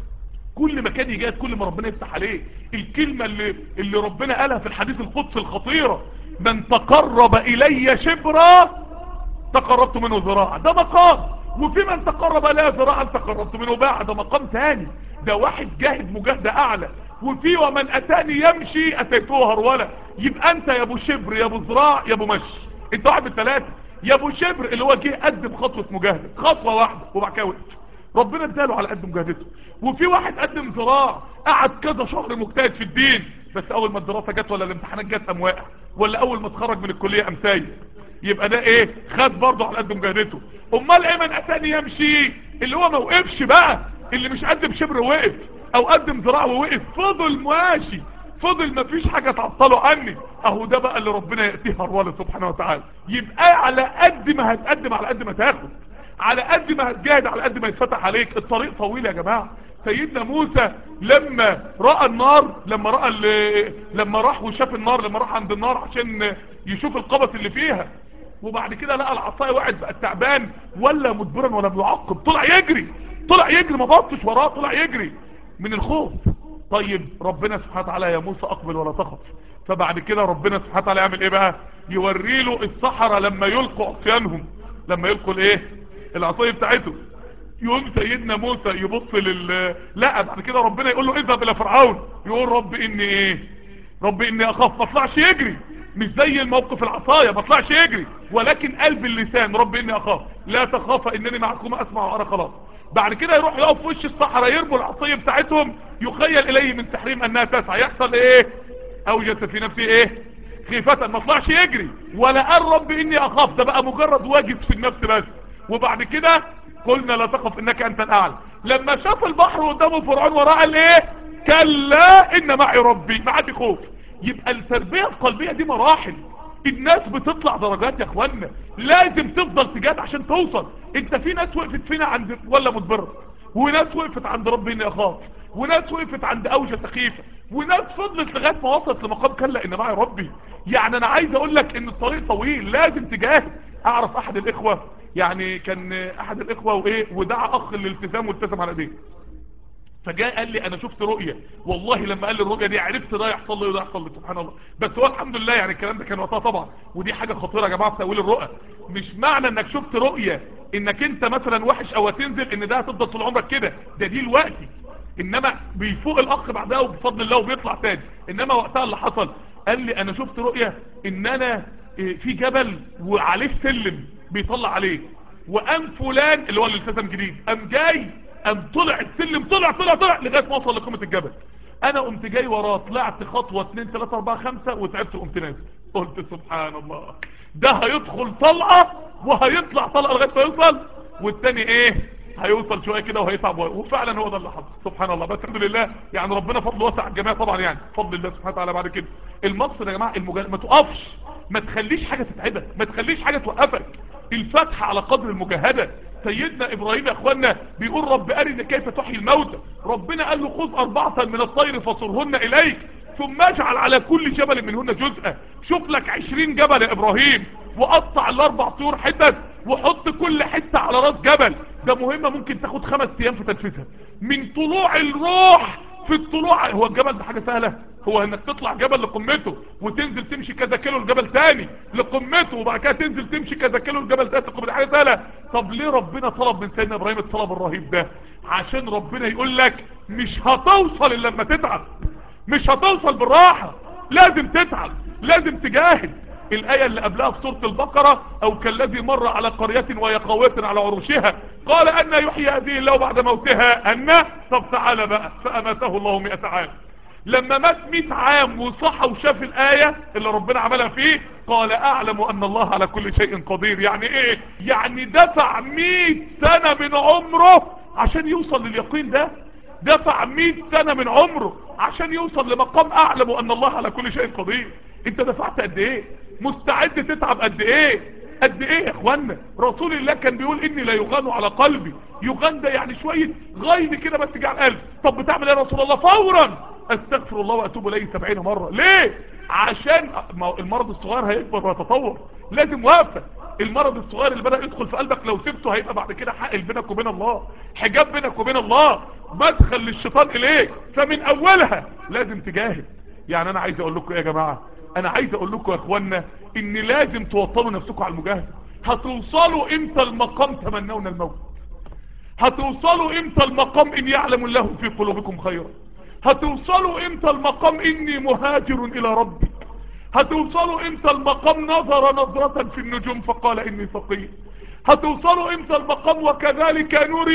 كل ما كان يجاد كل ما ربنا يفتح عليه الكلمة اللي, اللي ربنا قالها في الحديث القدسي الخطيرة من تقرب الي شبرا تقربت منه ذراعا ده مقام وفي من تقرب لا ذراعا تقربت منه باع ده مقام ثاني ده واحد جاهد مجاهدة اعلى وفي ومن اتاني يمشي اتيته هرولا يبقى انت يا ابو شبر يا ابو ذراع يا ابو مشي انت واحد من الثلاثه يا ابو شبر اللي هو جه قدم خطوه مجاهده خطوه واحده وبعد كده وقف ربنا اداله على قد مجاهدته وفي واحد قدم ذراع قعد كذا شهر مجتهد في الدين بس اول ما الدراسه جت ولا الامتحانات جت قام واقع ولا اول ما اتخرج من الكليه قام سايب يبقى ده ايه خد برضه على قد مجاهدته امال ايه من اتاني يمشي اللي هو ما وقفش بقى اللي مش قدم شبر وقف او قدم ذراع ووقف فضل ماشي فضل ما فيش حاجة تعطله عني اهو ده بقى اللي ربنا يأتيه هرواله سبحانه وتعالى يبقى على قد ما هتقدم على قد ما تاخد على قد ما هتجاهد على قد ما يتفتح عليك الطريق طويل يا جماعة سيدنا موسى لما رأى النار لما رأى لما راح وشاف النار لما راح عند النار عشان يشوف القبس اللي فيها وبعد كده لقى العصايه وقعت بقى تعبان ولا مدبرا ولا بيعقب طلع يجري طلع يجري ما بطش وراه طلع يجري من الخوف طيب ربنا سبحانه وتعالى يا موسى اقبل ولا تخف فبعد كده ربنا سبحانه وتعالى يعمل ايه بقى يوري له الصحراء لما يلقوا عصيانهم لما يلقوا الايه العصايه بتاعته يقوم سيدنا موسى يبص لل لا بعد كده ربنا يقول له اذهب الى فرعون يقول رب اني ايه رب اني اخاف ما طلعش يجري مش زي الموقف العصايه ما طلعش يجري ولكن قلب اللسان رب اني اخاف لا تخاف انني معكم اسمع وارى خلاص بعد كده يروح يقف في وش الصحراء يرموا العصية بتاعتهم يخيل اليه من تحريم انها تسعى يحصل ايه اوجد في نفسه ايه خيفة ما طلعش يجري ولا قال رب اني اخاف ده بقى مجرد واجد في النفس بس وبعد كده قلنا لا تخف انك انت الاعلى لما شاف البحر قدامه فرعون وراه قال ايه كلا ان معي ربي ما عندي خوف يبقى التربية القلبية دي مراحل الناس بتطلع درجات يا اخوانا لازم تفضل تجاد عشان توصل انت في ناس وقفت فينا عند ولا مدبرة وناس وقفت عند ربي اني اخاف وناس وقفت عند اوجة سخيفة وناس فضلت لغاية ما وصلت لمقام كلا ان معي ربي يعني انا عايز اقول لك ان الطريق طويل لازم تجاهد اعرف احد الاخوة يعني كان احد الاخوة وايه ودعا اخ للالتزام والتزم على ايديه فجاء قال لي انا شفت رؤية والله لما قال لي الرؤية دي عرفت ده يحصل لي وده يحصل لي سبحان الله بس هو الحمد لله يعني الكلام ده كان وقتها طبعا ودي حاجة خطيرة يا جماعة في تأويل الرؤى مش معنى انك شفت رؤية انك انت مثلا وحش او هتنزل ان ده هتفضل طول عمرك كده ده دي الوقتي انما بيفوق الاخ بعدها وبفضل الله وبيطلع تاني انما وقتها اللي حصل قال لي انا شفت رؤية ان انا في جبل وعليه سلم بيطلع عليه وقام فلان اللي هو اللي التزم جديد قام جاي قام طلع السلم طلع طلع طلع لغايه ما وصل لقمه الجبل انا قمت جاي وراه طلعت خطوه 2 3 4 5 وتعبت وقمت نازل قلت سبحان الله ده هيدخل طلقه وهيطلع طلقه لغايه ما يوصل والتاني ايه هيوصل شويه كده وهيتعب وفعلا هو ده اللي حصل سبحان الله بس الحمد لله يعني ربنا فضل واسع على الجميع طبعا يعني فضل الله سبحانه وتعالى بعد كده المقصد يا جماعه المجاهده ما تقفش ما تخليش حاجه تتعبك ما تخليش حاجه توقفك الفتح على قدر المجاهده سيدنا ابراهيم يا اخوانا بيقول رب ارنا كيف تحيي الموتى ربنا قال له خذ اربعة من الطير فصرهن اليك ثم اجعل على كل جبل منهن جزءا شوف لك عشرين جبل يا ابراهيم وقطع الاربع طيور حتت وحط كل حتة على راس جبل ده مهمة ممكن تاخد خمس ايام في تنفيذها من طلوع الروح في الطلوع هو الجبل ده حاجة سهلة هو انك تطلع جبل لقمته وتنزل تمشي كذا كيلو الجبل تاني لقمته وبعد كده تنزل تمشي كذا كيلو الجبل تاني لقمته حاجة سهلة طب ليه ربنا طلب من سيدنا ابراهيم الطلب الرهيب ده عشان ربنا يقول لك مش هتوصل الا لما تتعب مش هتوصل بالراحة لازم تتعب لازم تجاهد الآية اللي قبلها في سورة البقرة أو كالذي مر على قرية وهي قاوية على عروشها قال أن يحيي هذه الله بعد موتها أن طب تعالى بقى فأماته الله مئة عام لما مات مئة عام وصح وشاف الآية اللي ربنا عملها فيه قال أعلم أن الله على كل شيء قدير يعني إيه يعني دفع مئة سنة من عمره عشان يوصل لليقين ده دفع مئة سنة من عمره عشان يوصل لمقام أعلم أن الله على كل شيء قدير انت دفعت قد ايه مستعد تتعب قد ايه قد ايه يا اخوانا رسول الله كان بيقول اني لا يغان على قلبي يغان ده يعني شوية غين كده بس جه على القلب طب بتعمل ايه يا رسول الله فورا استغفر الله واتوب اليه 70 مرة ليه عشان المرض الصغير هيكبر ويتطور لازم وقفه المرض الصغير اللي بدأ يدخل في قلبك لو سبته هيبقى بعد كده حائل بينك وبين الله حجاب بينك وبين الله مدخل للشيطان اليك فمن اولها لازم تجاهد يعني انا عايز اقول لكم ايه يا جماعة انا عايز اقول لكم يا اخوانا ان لازم توصلوا نفسكم على المجاهدة هتوصلوا امتى المقام تمنون الموت هتوصلوا امتى المقام ان يعلم الله في قلوبكم خيرا هتوصلوا امتى المقام اني مهاجر الى ربي هتوصلوا امتى المقام نظر نظرة في النجوم فقال اني فقير هتوصلوا امتى المقام وكذلك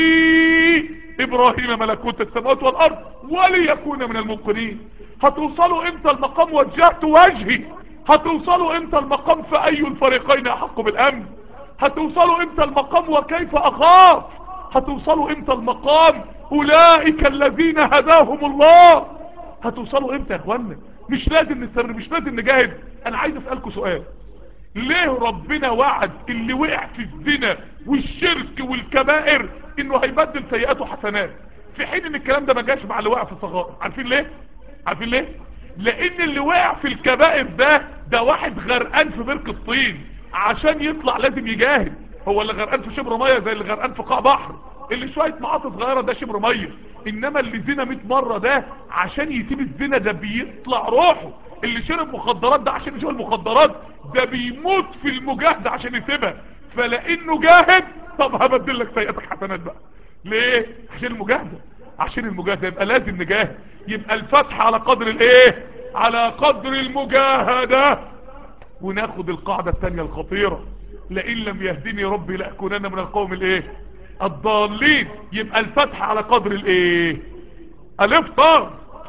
نري ابراهيم ملكوت السماوات والارض وليكون من الموقنين هتوصلوا امتى المقام وجهت وجهي هتوصلوا امتى المقام فاي الفريقين احق بالامن هتوصلوا امتى المقام وكيف اخاف هتوصلوا امتى المقام اولئك الذين هداهم الله هتوصلوا امتى يا اخوانا مش لازم نستمر مش لازم نجاهد انا عايز اسألكم سؤال ليه ربنا وعد اللي وقع في الزنا والشرك والكبائر انه هيبدل سيئاته حسنات في حين ان الكلام ده ما جاش مع اللي وقع في الصغائر عارفين ليه عارفين ليه لان اللي وقع في الكبائر ده ده واحد غرقان في برك الطين عشان يطلع لازم يجاهد هو اللي غرقان في شبر ميه زي اللي غرقان في قاع بحر اللي شوية معاطف صغيرة ده شبر ميه انما اللي زنا 100 مرة ده عشان يسيب الزنا ده بيطلع روحه اللي شرب مخدرات ده عشان يشوف المخدرات ده بيموت في المجاهدة عشان يسيبها فلانه جاهد طب هبدل لك سيئاتك حسنات بقى ليه عشان المجاهدة عشان المجاهدة يبقى لازم نجاهد يبقى الفتح على قدر الايه على قدر المجاهدة وناخد القاعدة التانية الخطيرة لئن لم يهدني ربي لأكونن من القوم الايه الضالين يبقى الفتح على قدر الايه الافطار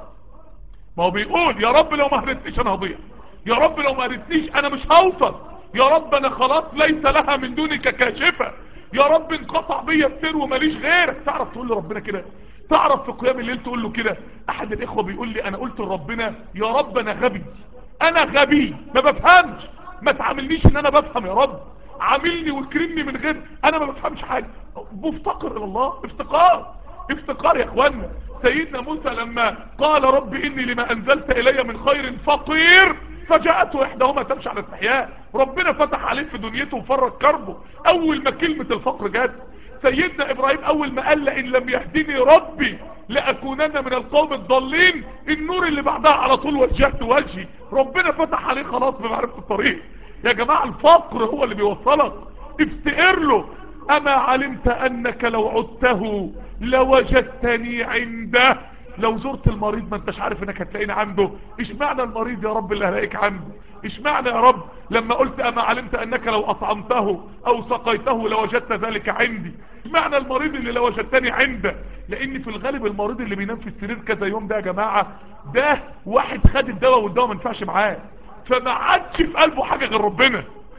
ما هو بيقول يا رب لو ما هرتنيش انا هضيع يا رب لو ما هرتنيش انا مش هوصل يا رب انا خلاص ليس لها من دونك كاشفة يا رب انقطع بيا السر وماليش غيرك تعرف تقول لربنا كده تعرف في قيام الليل تقول له كده احد الاخوة بيقول لي انا قلت لربنا يا رب انا غبي انا غبي ما بفهمش ما تعاملنيش ان انا بفهم يا رب عاملني واكرمني من غير انا ما بفهمش حاجة مفتقر الى الله افتقار افتقار يا اخوانا سيدنا موسى لما قال رب اني لما انزلت الي من خير فقير فجاءته احداهما تمشي على استحياء ربنا فتح عليه في دنيته وفرج كربه اول ما كلمة الفقر جت سيدنا ابراهيم اول ما قال ان لم يهدني ربي لاكونن من القوم الضالين النور اللي بعدها على طول وجهت وجهي ربنا فتح عليه خلاص بمعرفة الطريق يا جماعة الفقر هو اللي بيوصلك افتقر له اما علمت انك لو عدته لوجدتني عنده لو زرت المريض ما انتش عارف انك هتلاقيني عنده ايش معنى المريض يا رب اللي هلاقيك عنده ايش معنى يا رب لما قلت اما علمت انك لو اطعمته او سقيته لوجدت ذلك عندي ايش معنى المريض اللي لوجدتني عنده لان في الغالب المريض اللي بينام في السرير كذا يوم ده يا جماعة ده واحد خد الدواء والدواء ما ينفعش معاه فما عادش في قلبه حاجة غير ربنا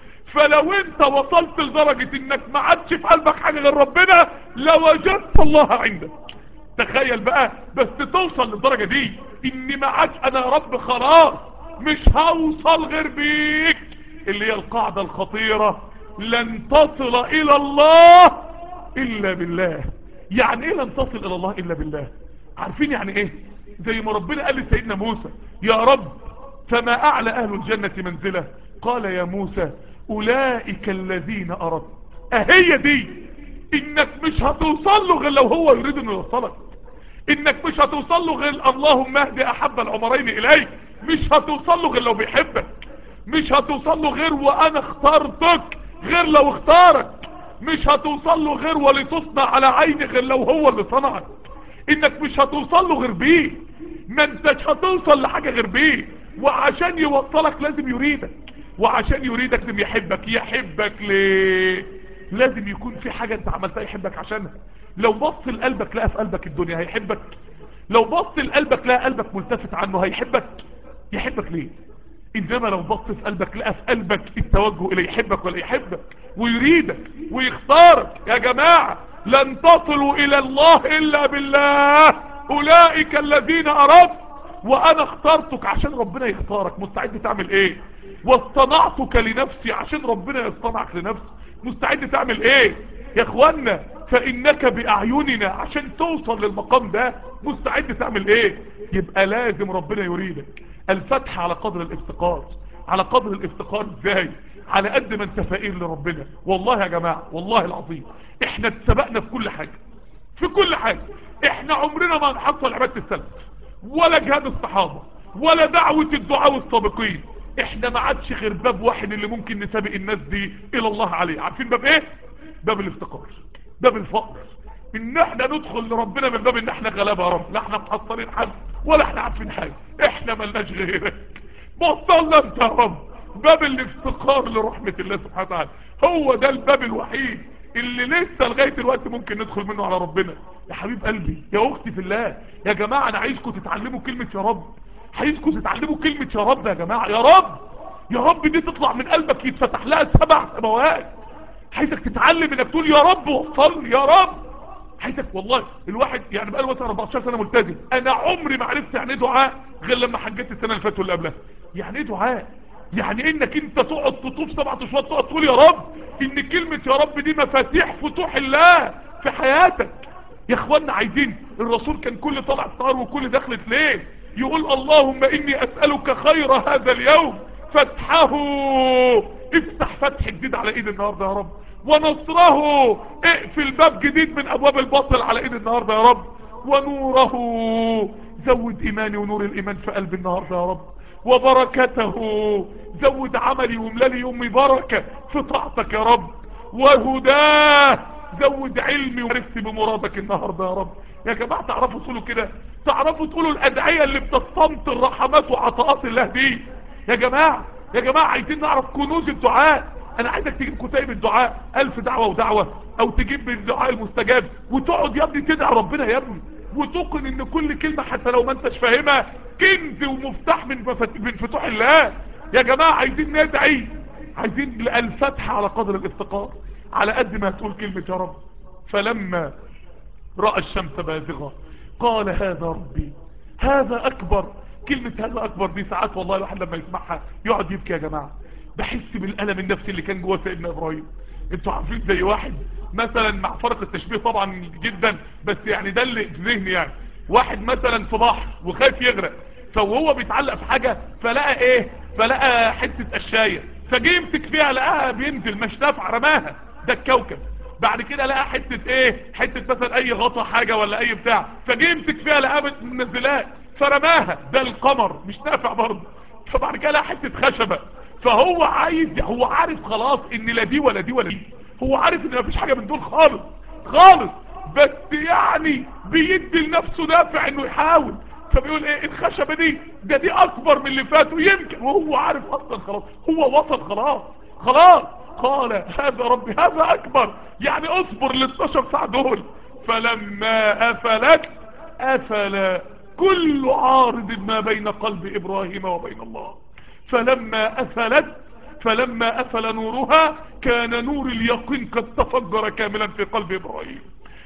فلو انت وصلت لدرجة انك ما عادش في قلبك حاجة غير ربنا لوجدت الله عندك تخيل بقى بس توصل للدرجة دي اني ما عادش انا يا رب خلاص مش هوصل غير بيك اللي هي القاعدة الخطيرة لن تصل الى الله الا بالله يعني ايه لن تصل الى الله الا بالله عارفين يعني ايه زي ما ربنا قال لسيدنا موسى يا رب فما اعلى اهل الجنة منزله قال يا موسى اولئك الذين اردت اهي دي انك مش هتوصل له غير لو هو يريد انه يوصلك انك مش هتوصل له غير اللهم اهدي احب العمرين اليك مش هتوصل له غير لو بيحبك مش هتوصل له غير وانا اخترتك غير لو اختارك مش هتوصل له غير ولتصنع على عيني غير لو هو اللي صنعك انك مش هتوصل له غير بيه ما انتش هتوصل لحاجة غير بيه وعشان يوصلك لازم يريدك وعشان يريدك لازم يحبك يحبك ليه لازم يكون في حاجة انت عملتها يحبك عشانها لو بص لقلبك لقى في قلبك الدنيا هيحبك لو بص لقلبك لقى قلبك ملتفت عنه هيحبك يحبك ليه انما لو بص في قلبك لقى في قلبك التوجه الى يحبك ولا يحبك ويريدك ويختارك يا جماعة لن تصلوا الى الله الا بالله اولئك الذين اردت وانا اخترتك عشان ربنا يختارك مستعد تعمل ايه واصطنعتك لنفسي عشان ربنا يصطنعك لنفسي مستعد تعمل ايه يا اخوانا فانك باعيننا عشان توصل للمقام ده مستعد تعمل ايه يبقى لازم ربنا يريدك الفتح على قدر الافتقار على قدر الافتقار ازاي على قد ما انت فقير لربنا والله يا جماعة والله العظيم احنا اتسبقنا في كل حاجة في كل حاجة احنا عمرنا ما نحصل عبادة السلف ولا جهاد الصحابة ولا دعوة الدعاء السابقين احنا ما عادش غير باب واحد اللي ممكن نسابق الناس دي الى الله عليه عارفين باب ايه باب الافتقار باب الفقر ان احنا ندخل لربنا من باب ان احنا غلابة يا رب لا احنا محصلين حد ولا احنا عارفين حاجة احنا ملناش غيرك بطلنا انت يا رب باب الافتقار لرحمة الله سبحانه وتعالى هو ده الباب الوحيد اللي لسه لغاية الوقت ممكن ندخل منه على ربنا يا حبيب قلبي يا اختي في الله يا جماعة انا عايزكم تتعلموا كلمة يا رب عايزكم تتعلموا كلمة يا رب يا جماعة يا رب يا رب دي تطلع من قلبك يتفتح لها سبع سماوات عايزك تتعلم انك تقول يا رب وصلني يا رب عايزك والله الواحد يعني بقاله مثلا 14 سنة ملتزم انا عمري ما عرفت يعني ايه دعاء غير لما حجيت السنة اللي فاتت واللي قبلها يعني ايه دعاء يعني انك انت تقعد تطوف سبعة اشواط تقعد تقول يا رب ان كلمة يا رب دي مفاتيح فتوح الله في حياتك يا اخوانا عايزين الرسول كان كل طلع نهار وكل دخلت ليه يقول اللهم اني اسألك خير هذا اليوم فتحه افتح فتح جديد على ايد النهاردة يا رب ونصره اقفل باب جديد من ابواب الباطل على ايد النهاردة يا رب ونوره زود ايماني ونور الايمان في قلب النهاردة يا رب وبركته زود عملي وملالي يومي بركة في طاعتك يا رب وهداه زود علمي وعرفت بمرادك النهاردة يا رب يا جماعة تعرفوا تقولوا كده تعرفوا تقولوا الادعية اللي بتستمط الرحمات وعطاءات الله دي يا جماعة يا جماعة عايزين نعرف كنوز الدعاء انا عايزك تجيب كتيب الدعاء الف دعوة ودعوة او تجيب الدعاء المستجاب وتقعد يا ابني تدعي ربنا يا ابني وتوقن ان كل كلمة حتى لو ما انتش فاهمها كنز ومفتاح من مفت- من فتوح الله يا جماعة عايزين ندعي عايزين الفتح على قدر الافتقار على قد ما تقول كلمة يا رب فلما رأى الشمس بازغة قال هذا ربي هذا أكبر كلمة هذا أكبر دي ساعات والله الواحد لما يسمعها يقعد يبكي يا جماعة بحس بالألم النفسي اللي كان جوه سيدنا إبراهيم انتوا عارفين زي واحد مثلا مع فرق التشبيه طبعا جدا بس يعني ده اللي في ذهني يعني واحد مثلا في بحر وخايف يغرق فوهو بيتعلق في حاجة فلقى ايه فلقى حتة قشاية فجي يمسك فيها لقاها بينزل مش نافع رماها ده الكوكب بعد كده لقى حتة ايه حتة مثلا اي غطا حاجة ولا اي بتاع فجي يمسك فيها لقاها منزلات فرماها ده القمر مش نافع برضه فبعد كده لقى حتة خشبة فهو عايز هو عارف خلاص ان لا دي ولا دي ولا دي هو عارف ان مفيش حاجة من دول خالص خالص بس يعني بيدي لنفسه دافع انه يحاول فبيقول ايه الخشبة دي ده دي اكبر من اللي فاتوا يمكن وهو عارف اصلا خلاص هو وصل خلاص خلاص قال هذا ربي هذا اكبر يعني اصبر ل 12 ساعة دول فلما افلت افل كل عارض ما بين قلب ابراهيم وبين الله فلما افلت فلما افل نورها كان نور اليقين قد تفجر كاملا في قلب ابراهيم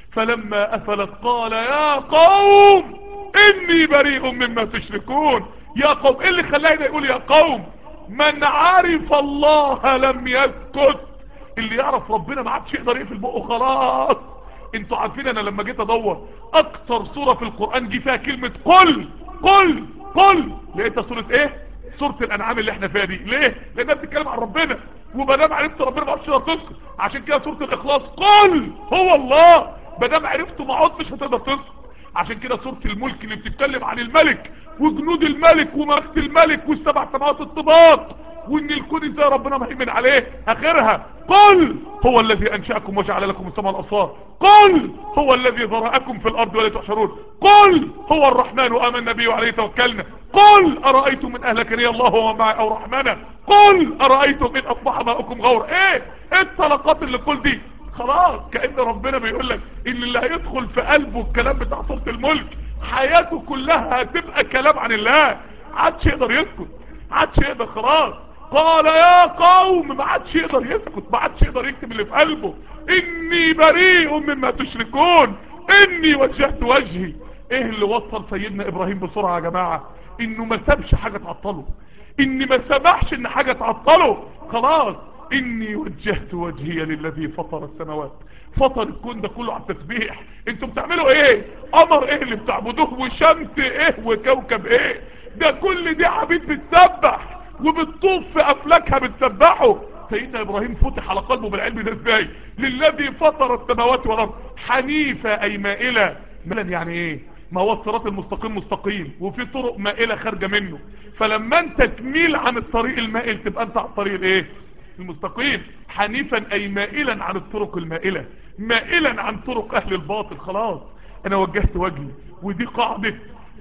فلما افلت قال يا قوم اني بريء مما تشركون يا قوم ايه اللي خلاني يقول يا قوم من عرف الله لم يسكت اللي يعرف ربنا ما عادش يقدر يقفل بقه خلاص انتوا عارفين انا لما جيت ادور اكتر سورة في القرآن جي فيها كلمة قل قل قل لقيتها سورة ايه سورة الانعام اللي احنا فيها دي ليه لانها بتتكلم عن ربنا وما دام عرفت ربنا ما عادش تقدر تسكت عشان كده سورة الاخلاص قل هو الله ما دام عرفته ما عدتش هتقدر تسكت عشان كده سورة الملك اللي بتتكلم عن الملك وجنود الملك وملكة الملك والسبع سماوات الطباق وان الكون ازاي ربنا مهيمن عليه اخرها قل هو الذي انشأكم وجعل لكم السماء والابصار قل هو الذي ذرأكم في الارض ولا تحشرون قل هو الرحمن وامن به وعليه توكلنا قل ارايتم من اهلكني الله ومعي او رحمنا قل ارايتم ان اصبح ماؤكم غور ايه ايه الطلقات اللي قل دي خلاص كأن ربنا بيقول لك ان اللي هيدخل في قلبه الكلام بتاع صوت الملك حياته كلها هتبقى كلام عن الله عادش يقدر يسكت عادش يقدر خلاص قال يا قوم ما عادش يقدر يسكت ما عادش يقدر يكتب اللي في قلبه اني بريء مما تشركون اني وجهت وجهي ايه اللي وصل سيدنا ابراهيم بسرعة يا جماعة انه ما سابش حاجة تعطله اني ما سمحش ان حاجة تعطله خلاص اني وجهت وجهي للذي فطر السماوات فطر الكون ده كله على التسبيح انتوا بتعملوا ايه قمر ايه اللي بتعبدوه وشمس ايه وكوكب ايه ده كل دي عبيد بتسبح وبتطوف في افلاكها بتسبحه سيدنا ابراهيم فتح على قلبه بالعلم ده ازاي للذي فطر السماوات والارض حنيفة اي مائلة مائلا يعني ايه ما هو الصراط المستقيم مستقيم وفي طرق مائلة خارجة منه فلما انت تميل عن الطريق المائل تبقى انت على الطريق الايه المستقيم حنيفا اي مائلا عن الطرق المائلة مائلا عن طرق اهل الباطل خلاص انا وجهت وجهي ودي قاعدة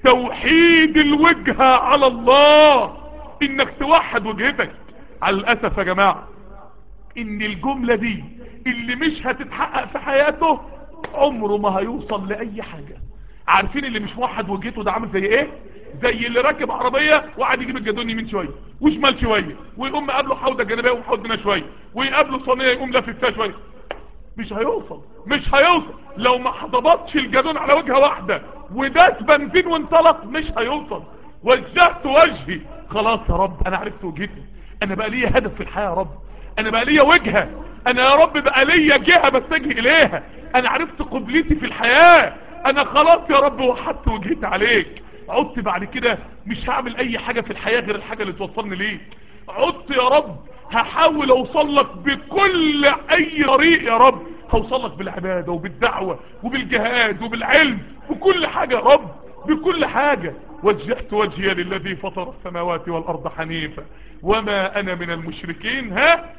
توحيد الوجهة على الله انك توحد وجهتك على الاسف يا جماعة ان الجملة دي اللي مش هتتحقق في حياته عمره ما هيوصل لأي حاجة عارفين اللي مش موحد وجهته ده عامل زي ايه زي اللي راكب عربية وقعد يجيب الجدون يمين شوية وشمال شوية ويقوم مقابله حوضة جانبية وحوض هنا شوية ويقابله صينية يقوم لافف فيها شوية مش هيوصل مش هيوصل لو ما حضبطش الجدون على وجهة واحدة وداس بنزين وانطلق مش هيوصل وجهت وجهي خلاص يا رب انا عرفت وجهتي انا بقى ليا هدف في الحياة يا رب انا بقى ليا وجهة انا يا رب بقى ليا جهة بتجه اليها انا عرفت قبلتي في الحياة انا خلاص يا رب وحدت وجهتي عليك عدت بعد كده مش هعمل اي حاجة في الحياة غير الحاجة اللي توصلني ليك عدت يا رب هحاول اوصل لك بكل اي طريق يا رب هوصل لك بالعبادة وبالدعوة وبالجهاد وبالعلم وكل حاجة يا رب بكل حاجة وجهت وجهي للذي فطر السماوات والارض حنيفا وما انا من المشركين ها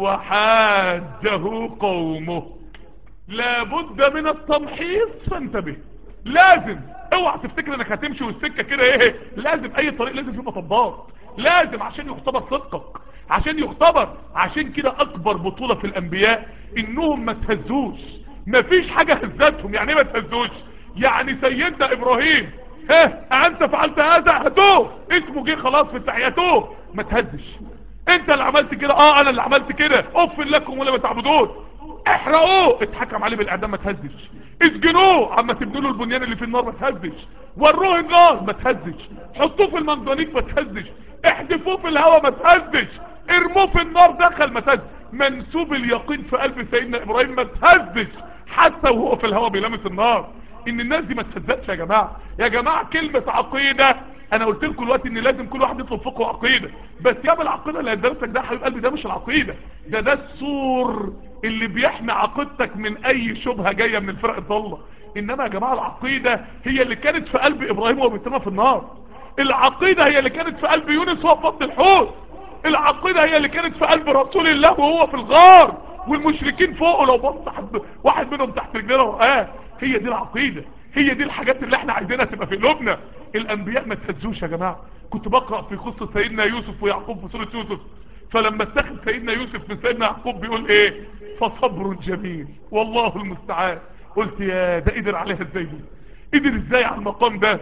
وحاجه قومه لابد من التمحيص فانتبه لازم اوعى تفتكر انك هتمشي والسكة كده ايه لازم اي طريق لازم فيه مطبات لازم عشان يختبر صدقك عشان يختبر عشان كده اكبر بطولة في الانبياء انهم ما تهزوش مفيش حاجة هزتهم يعني ايه ما تهزوش يعني سيدنا ابراهيم ها انت فعلت هذا هدوه اسمه جه خلاص في التحياتوه ما تهزش انت اللي عملت كده اه انا اللي عملت كده اف لكم ولا ما تعبدون احرقوه اتحكم عليه بالاعدام ما تهزش اسجنوه عما تبنوا له البنيان اللي في النار ما تهزش وروه النار ما تهزش حطوه في المنجنيق ما تهزش احذفوه في الهواء ما تهزش ارموه في النار دخل ما تهزش منسوب اليقين في قلب سيدنا ابراهيم ما تهزش حتى وهو في الهواء بيلمس النار ان الناس دي ما تهزتش يا جماعه يا جماعه كلمه عقيده انا قلت لكم دلوقتي ان لازم كل واحد يطلب فقه وعقيده بس يا العقيده اللي هدرسك ده حبيب قلبي ده مش العقيده ده ده السور اللي بيحمي عقيدتك من اي شبهه جايه من الفرق الضاله انما يا جماعه العقيده هي اللي كانت في قلب ابراهيم وهو بيترمى في النار العقيده هي اللي كانت في قلب يونس وهو في بطن الحوت العقيده هي اللي كانت في قلب رسول الله وهو في الغار والمشركين فوقه لو بص حد واحد منهم تحت رجلنا ورقاه هي دي العقيده هي دي الحاجات اللي احنا عايزينها تبقى في قلوبنا الانبياء ما تهزوش يا جماعه كنت بقرا في قصه سيدنا يوسف ويعقوب في سوره يوسف فلما اتخذ سيدنا يوسف من سيدنا يعقوب بيقول ايه فصبر جميل والله المستعان قلت يا ده قدر عليها ازاي دي قدر ازاي على المقام ده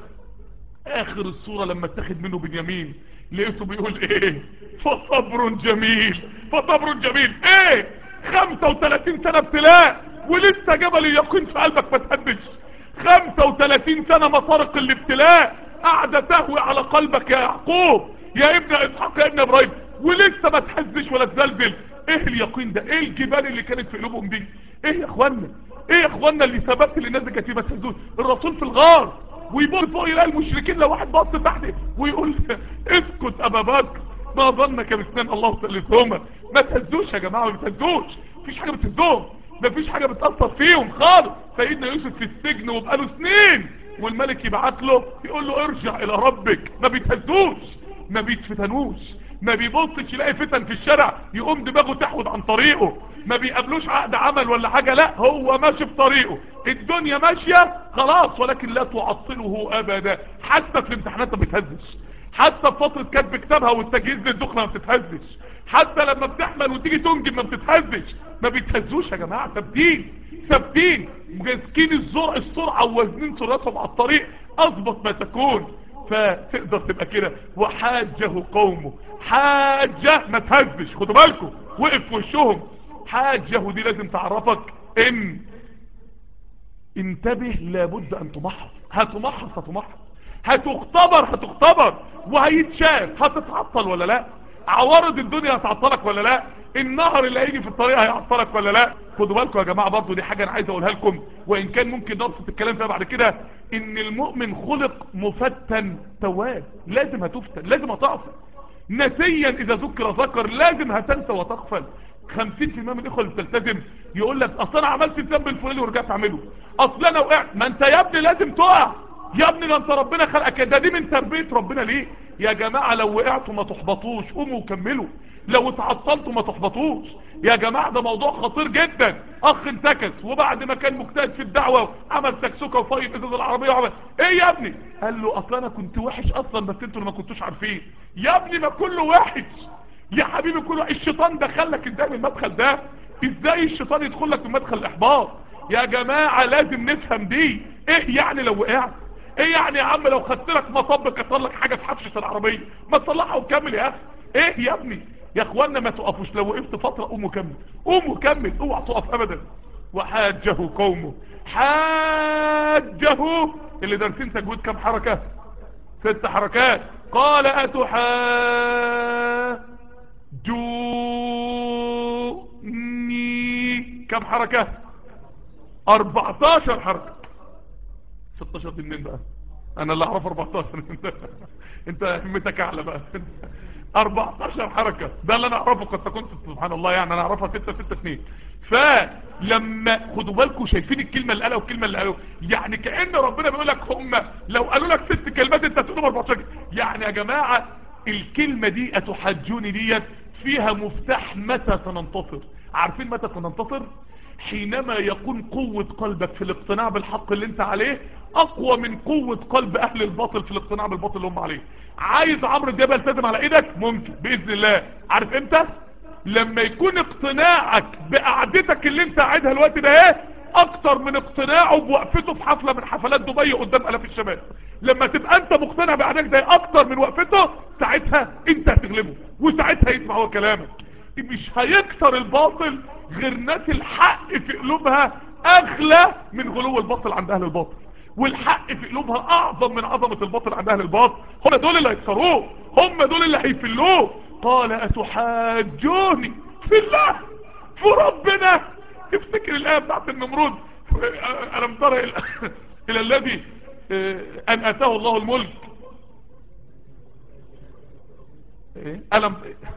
اخر الصورة لما اتخذ منه بنيامين لقيته بيقول ايه فصبر جميل فصبر جميل ايه 35 سنة ابتلاء ولسه جبل اليقين في قلبك ما تهدش 35 سنة مطارق الابتلاء قاعدة تهوي على قلبك يا يعقوب يا ابن اسحاق يا ابن ابراهيم ولسه ما تهزش ولا تزلزل ايه اليقين ده ايه الجبال اللي كانت في قلوبهم دي ايه يا اخوانا ايه يا اخوانا اللي ثبت اللي الناس كانت ما تهزوش الرسول في الغار ويبص فوق يلاقي المشركين لو واحد بص تحت ويقول اسكت ابا بكر ما ظنك باثنين الله ثالثهما ما تهزوش يا جماعه ما تهزوش مفيش حاجه بتهزهم مفيش حاجه بتاثر فيهم خالص سيدنا يوسف في السجن وبقاله سنين والملك يبعت له يقول له ارجع الى ربك ما بيتهزوش ما بيتفتنوش ما بيبصش يلاقي فتن في الشارع يقوم دماغه تحود عن طريقه ما بيقابلوش عقد عمل ولا حاجة لا هو ماشي في طريقه الدنيا ماشية خلاص ولكن لا تعطله ابدا حتى في الامتحانات ما بتهزش حتى في فترة كتب كتابها والتجهيز للدخلة ما بتتهزش حتى لما بتحمل وتيجي تنجب ما بتتهزش ما بيتهزوش يا جماعة ثابتين ثابتين ماسكين الزرع السرعة ووزنين سرعتهم على الطريق اضبط ما تكون فتقدر تبقى كده وحاجه قومه حاجة ما تهزش خدوا بالكم وقف في وشهم حاجه دي لازم تعرفك ان انتبه لابد ان تمحص هتمحص هتمحص هتختبر هتختبر وهيتشاف هتتعطل ولا لا عوارض الدنيا هتعطلك ولا لا النهر اللي هيجي في الطريق هيعطلك ولا لا خدوا بالكم يا جماعة برضو دي حاجة انا عايز اقولها لكم وان كان ممكن نبسط الكلام فيها بعد كده ان المؤمن خلق مفتن تواب لازم هتفتن لازم هتعصي نسيا اذا ذكر ذكر لازم هتنسى وتغفل 50% من الاخوه اللي بتلتزم يقول لك اصل انا عملت الذنب الفلاني ورجعت اعمله اصل انا وقعت ما انت يا ابني لازم تقع يا ابني ده انت ربنا خلقك ده دي من تربيه ربنا ليه يا جماعه لو وقعتوا ما تحبطوش قوموا وكملوا لو اتعطلتوا ما تحبطوش يا جماعة ده موضوع خطير جدا اخ انتكس وبعد ما كان مجتهد في الدعوة عمل سكسوكة وفايق ازاز العربية وعمل ايه يا ابني قال له اصلا انا كنت وحش اصلا بس انتوا اللي ما كنتوش عارفين يا ابني ما كله وحش يا حبيبي كله الشيطان دخلك ازاي من المدخل ده ازاي الشيطان يدخل لك من مدخل الاحباط يا جماعة لازم نفهم دي ايه يعني لو وقعت ايه يعني يا عم لو خدت لك مطب كسر لك حاجة في حفشة العربية ما تصلحها وكمل يا اخي ايه يا ابني يا اخوانا ما تقفوش لو وقفت فترة قوموا كمل قوموا كمل اوعى تقف ابدا وحاجه قومه حاجه اللي دارسين تجويد كم حركة ست حركات قال اتحاجوني كم حركة 14 حركة 16 دي منين بقى انا اللي اعرف 14 انت همتك اعلى بقى 14 حركة ده اللي انا اعرفه قد تكون سبحان الله يعني انا اعرفها 6 6 2 فلما خدوا بالكم شايفين الكلمة اللي قالها والكلمة اللي قالوا يعني كأن ربنا بيقول لك هم لو قالوا لك ست كلمات انت تقولهم 14 يعني يا جماعة الكلمة دي اتحجوني ديت فيها مفتاح متى سننتصر عارفين متى سننتصر حينما يكون قوة قلبك في الاقتناع بالحق اللي انت عليه اقوى من قوة قلب اهل الباطل في الاقتناع بالباطل اللي هم عليه عايز عمرو دياب يلتزم على ايدك ممكن باذن الله عارف امتى لما يكون اقتناعك بقعدتك اللي انت قاعدها الوقت ده ايه اكتر من اقتناعه بوقفته في حفلة من حفلات دبي قدام الاف الشباب لما تبقى انت مقتنع بقعدتك ده اكتر من وقفته ساعتها انت هتغلبه وساعتها يسمع هو كلامك مش هيكسر الباطل غير ناس الحق في قلوبها اغلى من غلو الباطل عند اهل الباطل والحق في قلوبها اعظم من عظمة الباطل عند اهل الباطل هم دول اللي هيكسروه هم دول اللي هيفلوه قال اتحاجوني في الله في ربنا افتكر الايه بتاعت النمرود الم ترى الى, إلى الذي ان اتاه الله الملك الم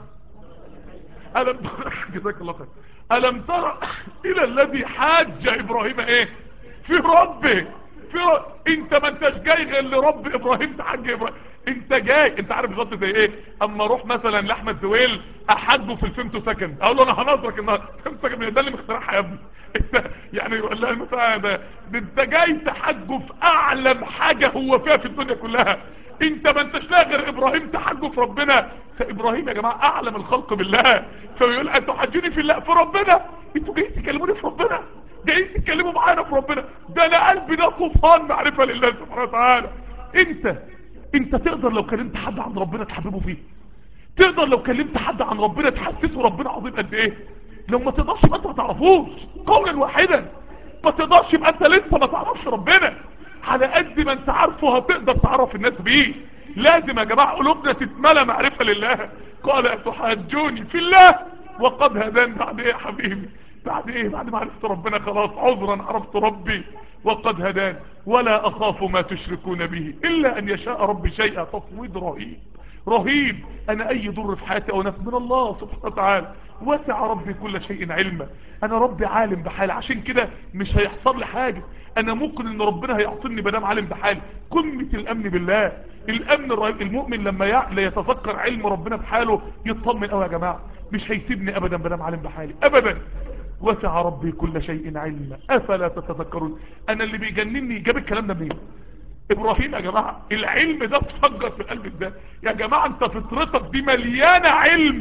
ألم جزاك الله خير ألم ترى إلى الذي حاج إبراهيم إيه في ربه في رب... انت ما انتش جاي غير لرب ابراهيم تحج ابراهيم انت جاي انت عارف بالظبط زي ايه اما اروح مثلا لاحمد زويل احجه في الفيمتو سكند اقول له انا هنظرك النهارده فيمتو سكند ده اللي مخترعها يا ابني انت يعني يقول لها مثلا ده انت جاي تحجه في اعلم حاجه هو فيها في الدنيا كلها انت ما انتش لاقي غير ابراهيم تحجه في ربنا فابراهيم يا جماعه اعلم الخلق بالله فبيقول انتوا حاجوني في الله في ربنا انتوا جايين تكلموني في ربنا جايين تتكلموا معانا في ربنا ده انا قلبي ده طوفان معرفه لله سبحانه وتعالى انت انت تقدر لو كلمت حد عن ربنا تحببه فيه تقدر لو كلمت حد عن ربنا تحسسه ربنا عظيم قد ايه لو ما تقدرش يبقى انت ما تعرفوش قولا واحدا ما تقدرش يبقى انت لسه ما تعرفش ربنا على قد ما انت عارفه هتقدر تعرف الناس بيه لازم يا جماعه قلوبنا تتملى معرفه لله قال اتحاجوني في الله وقد هدان بعد ايه يا حبيبي بعد ايه بعد ما عرفت ربنا خلاص عذرا عرفت ربي وقد هدان ولا اخاف ما تشركون به الا ان يشاء ربي شيئا تفويض رهيب رهيب انا اي ضر في حياتي او نفس من الله سبحانه وتعالى وسع ربي كل شيء علما انا ربي عالم بحالي عشان كده مش هيحصل لي حاجة انا ممكن ان ربنا هيعطيني بدام عالم بحالي قمة الامن بالله الامن الرهيب المؤمن لما يعلى يتذكر علم ربنا بحاله يطمن قوي يا جماعة مش هيسيبني ابدا بدام عالم بحالي ابدا وسع ربي كل شيء علما افلا تتذكرون انا اللي بيجنني جاب الكلام ده منين ابراهيم يا جماعة العلم ده اتفجر في القلب ده يا جماعة انت فطرتك دي مليانة علم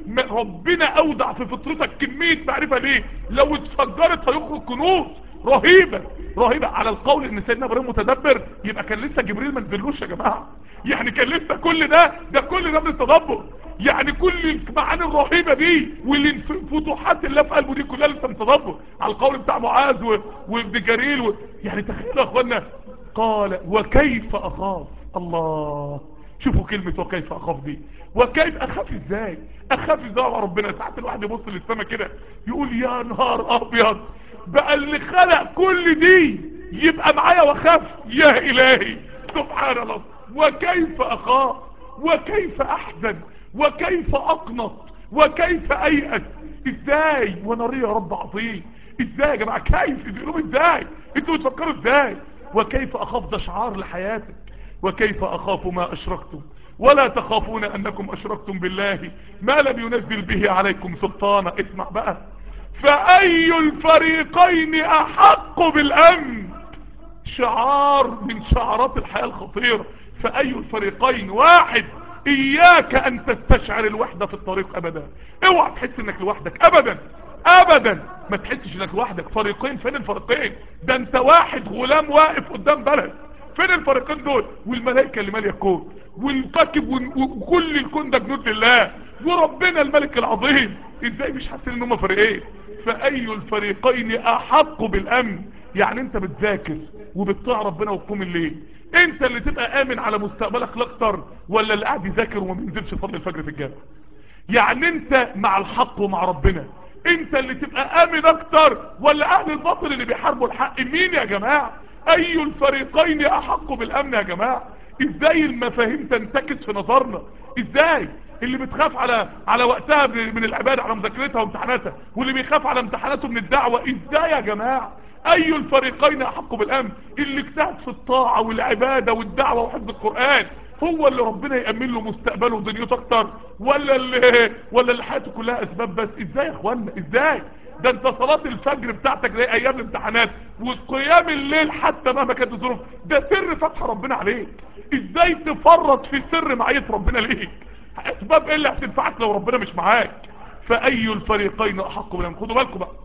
ربنا اودع في فطرتك كمية معرفة ليه لو اتفجرت هيخرج كنوز رهيبة رهيبة على القول ان سيدنا ابراهيم متدبر يبقى كان لسه جبريل ما نزلوش يا جماعة يعني كان لسه كل ده ده كل ده من التدبر يعني كل المعاني الرهيبة دي والفتوحات اللي في قلبه دي كلها لسه من تدبر على القول بتاع معاذ وابن جريل و... يعني تخيلوا يا اخوانا قال وكيف اخاف الله شوفوا كلمة وكيف اخاف دي وكيف اخاف ازاي اخاف ازاي على ربنا ساعات الواحد يبص للسما كده يقول يا نهار ابيض بقى اللي خلق كل دي يبقى معايا واخاف يا الهي سبحان الله وكيف اخاف وكيف احزن وكيف اقنط وكيف ايأس ازاي ونري يا رب عظيم ازاي يا جماعة كيف تقولوا ازاي انتوا بتفكروا ازاي وكيف اخاف ده شعار لحياتك وكيف اخاف ما اشركتم ولا تخافون انكم اشركتم بالله ما لم ينزل به عليكم سلطانا اسمع بقى فاي الفريقين احق بالامن شعار من شعارات الحياة الخطيرة فاي الفريقين واحد اياك ان تستشعر الوحدة في الطريق ابدا اوعى تحس انك لوحدك ابدا ابدا ما تحسش انك لوحدك فريقين فين الفريقين ده انت واحد غلام واقف قدام بلد فين الفريقين دول والملائكة اللي مالية الكون والكاتب وكل الكون ده جنود لله وربنا الملك العظيم ازاي مش حاسين ان هم فريقين فاي الفريقين احق بالامن يعني انت بتذاكر وبتطيع ربنا وتقوم الليل انت اللي تبقى امن على مستقبلك الاكتر ولا اللي قاعد يذاكر وما بينزلش يصلي الفجر في الجامع يعني انت مع الحق ومع ربنا انت اللي تبقى امن اكتر ولا اهل الباطل اللي بيحاربوا الحق مين يا جماعة اي الفريقين احق بالامن يا جماعة ازاي المفاهيم تنتكس في نظرنا ازاي اللي بتخاف على على وقتها من العبادة على مذاكرتها وامتحاناتها واللي بيخاف على امتحاناته من الدعوة ازاي يا جماعة اي الفريقين احق بالامن اللي اجتهد في الطاعة والعبادة والدعوة وحفظ القرآن هو اللي ربنا يأمن له مستقبله ودنيته اكتر ولا اللي ولا اللي حياته كلها اسباب بس ازاي يا اخوانا ازاي ده انت صلاة الفجر بتاعتك زي ايام الامتحانات وقيام الليل حتى مهما كانت الظروف ده سر فتح ربنا عليك ازاي تفرط في سر معية ربنا ليك اسباب ايه اللي هتنفعك لو ربنا مش معاك فاي الفريقين احق بالامن خدوا بالكم بقى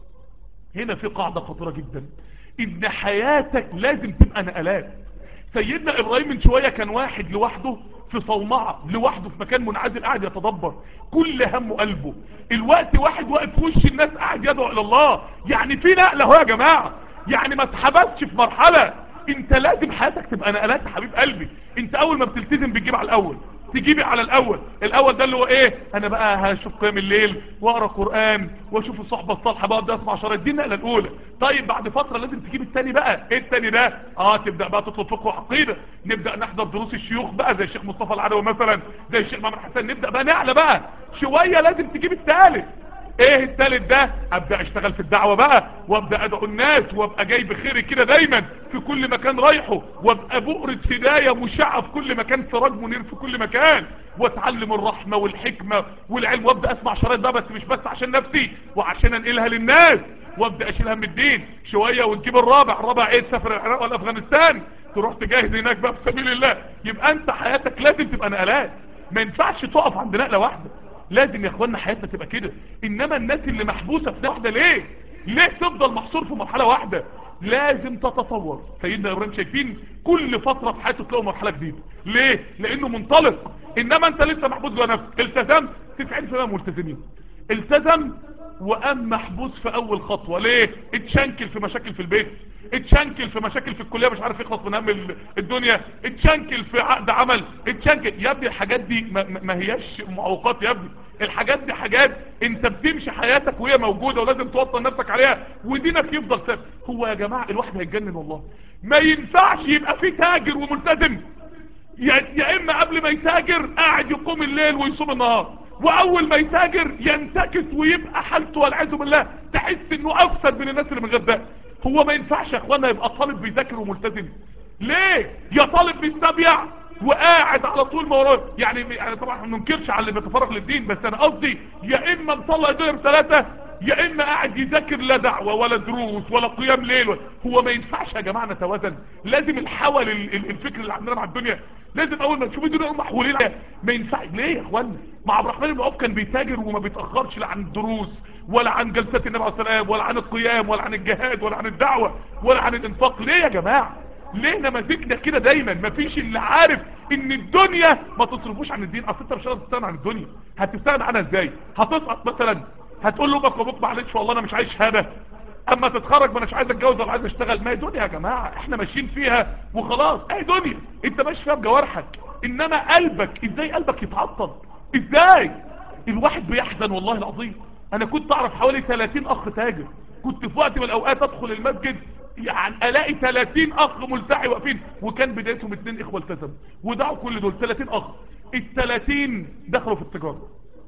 هنا في قاعدة خطيرة جدا ان حياتك لازم تبقى نقلات سيدنا ابراهيم من شوية كان واحد لوحده في صومعة لوحده في مكان منعزل قاعد يتدبر كل همه قلبه الوقت واحد واقف في وش الناس قاعد يدعو الى الله يعني في نقلة اهو يا جماعة يعني ما اتحبسش في مرحلة انت لازم حياتك تبقى نقلات يا حبيب قلبي انت اول ما بتلتزم بتجيب على الاول تجيبي على الاول الاول ده اللي هو ايه انا بقى هشوف قيام الليل واقرا قران واشوف الصحبه الصالحه بقى ده اسمع شرايط دي النقله الاولى طيب بعد فتره لازم تجيب الثاني بقى ايه الثاني ده اه تبدا بقى تطلب فقه وعقيده نبدا نحضر دروس الشيوخ بقى زي الشيخ مصطفى العدوي مثلا زي الشيخ محمد حسن نبدا بقى نعلى بقى شويه لازم تجيب الثالث ايه التالت ده ابدا اشتغل في الدعوة بقى وابدا ادعو الناس وابقى جاي بخير كده دايما في كل مكان رايحه وابقى بؤرة هداية مشعة في كل مكان سراج منير في كل مكان واتعلم الرحمة والحكمة والعلم وابدا اسمع شرايط بقى بس مش بس عشان نفسي وعشان انقلها للناس وابدا اشيلها من الدين شوية ونجيب الرابع الرابع ايه تسافر العراق ولا افغانستان تروح تجاهد هناك بقى في سبيل الله يبقى انت حياتك لازم تبقى نقلات ما ينفعش تقف عند نقلة واحدة لازم يا اخوانا حياتنا تبقى كده انما الناس اللي محبوسة في واحدة ليه ليه تفضل محصور في مرحلة واحدة لازم تتصور سيدنا ابراهيم شايفين كل فترة في حياته تلاقوا مرحلة جديدة ليه لانه منطلق انما انت لسه محبوس جوه نفسك التزمت 90% ملتزمين التزم وقام محبوس في اول خطوة ليه اتشنكل في مشاكل في البيت اتشنكل في مشاكل في الكلية مش عارف يخلص من هم الدنيا اتشنكل في عقد عمل اتشنكل يا ابني الحاجات دي ما, ما هياش معوقات يا ابني الحاجات دي حاجات انت بتمشي حياتك وهي موجودة ولازم توطن نفسك عليها ودينك يفضل ثابت هو يا جماعة الواحد هيتجنن والله ما ينفعش يبقى في تاجر وملتزم يا, يا اما قبل ما يتاجر قاعد يقوم الليل ويصوم النهار واول ما يتاجر ينتكس ويبقى حالته والعياذ بالله تحس انه افسد من الناس اللي من غير ده هو ما ينفعش يا اخوانا يبقى طالب بيذاكر وملتزم ليه يا طالب بيستبيع وقاعد على طول ما وراه يعني يعني طبعا ما ننكرش على اللي بيتفرغ للدين بس انا قصدي يا اما مطلع دور ثلاثه يا اما قاعد يذاكر لا دعوه ولا دروس ولا قيام ليل هو ما ينفعش يا جماعه نتوازن لازم الحول الفكر اللي عندنا مع الدنيا لازم اول ما تشوفوا الدنيا محولين ما ينفعش ليه يا اخوانا مع عبد الرحمن بن عوف كان بيتاجر وما بيتاخرش لا عن الدروس ولا عن جلسات النبي عليه السلام ولا عن القيام ولا عن الجهاد ولا عن الدعوه ولا عن الانفاق ليه يا جماعه ليه نماذجنا كده دايما مفيش اللي عارف ان الدنيا ما تصرفوش عن الدين اصل انت مش هتقدر تستغنى عن الدنيا هتستغنى عنها ازاي هتسقط مثلا هتقول له امك وابوك معلش والله انا مش عايش شهاده اما تتخرج ما اناش عايز اتجوز ولا عايز اشتغل ما هي دنيا يا جماعه احنا ماشيين فيها وخلاص اهي دنيا انت ماشي فيها بجوارحك انما قلبك ازاي قلبك يتعطل ازاي الواحد بيحزن والله العظيم انا كنت اعرف حوالي 30 اخ تاجر كنت في وقت من الاوقات ادخل المسجد يعني الاقي 30 اخ ملتحي واقفين وكان بدايتهم اتنين اخوه التزموا ودعوا كل دول 30 اخ ال 30 دخلوا في التجاره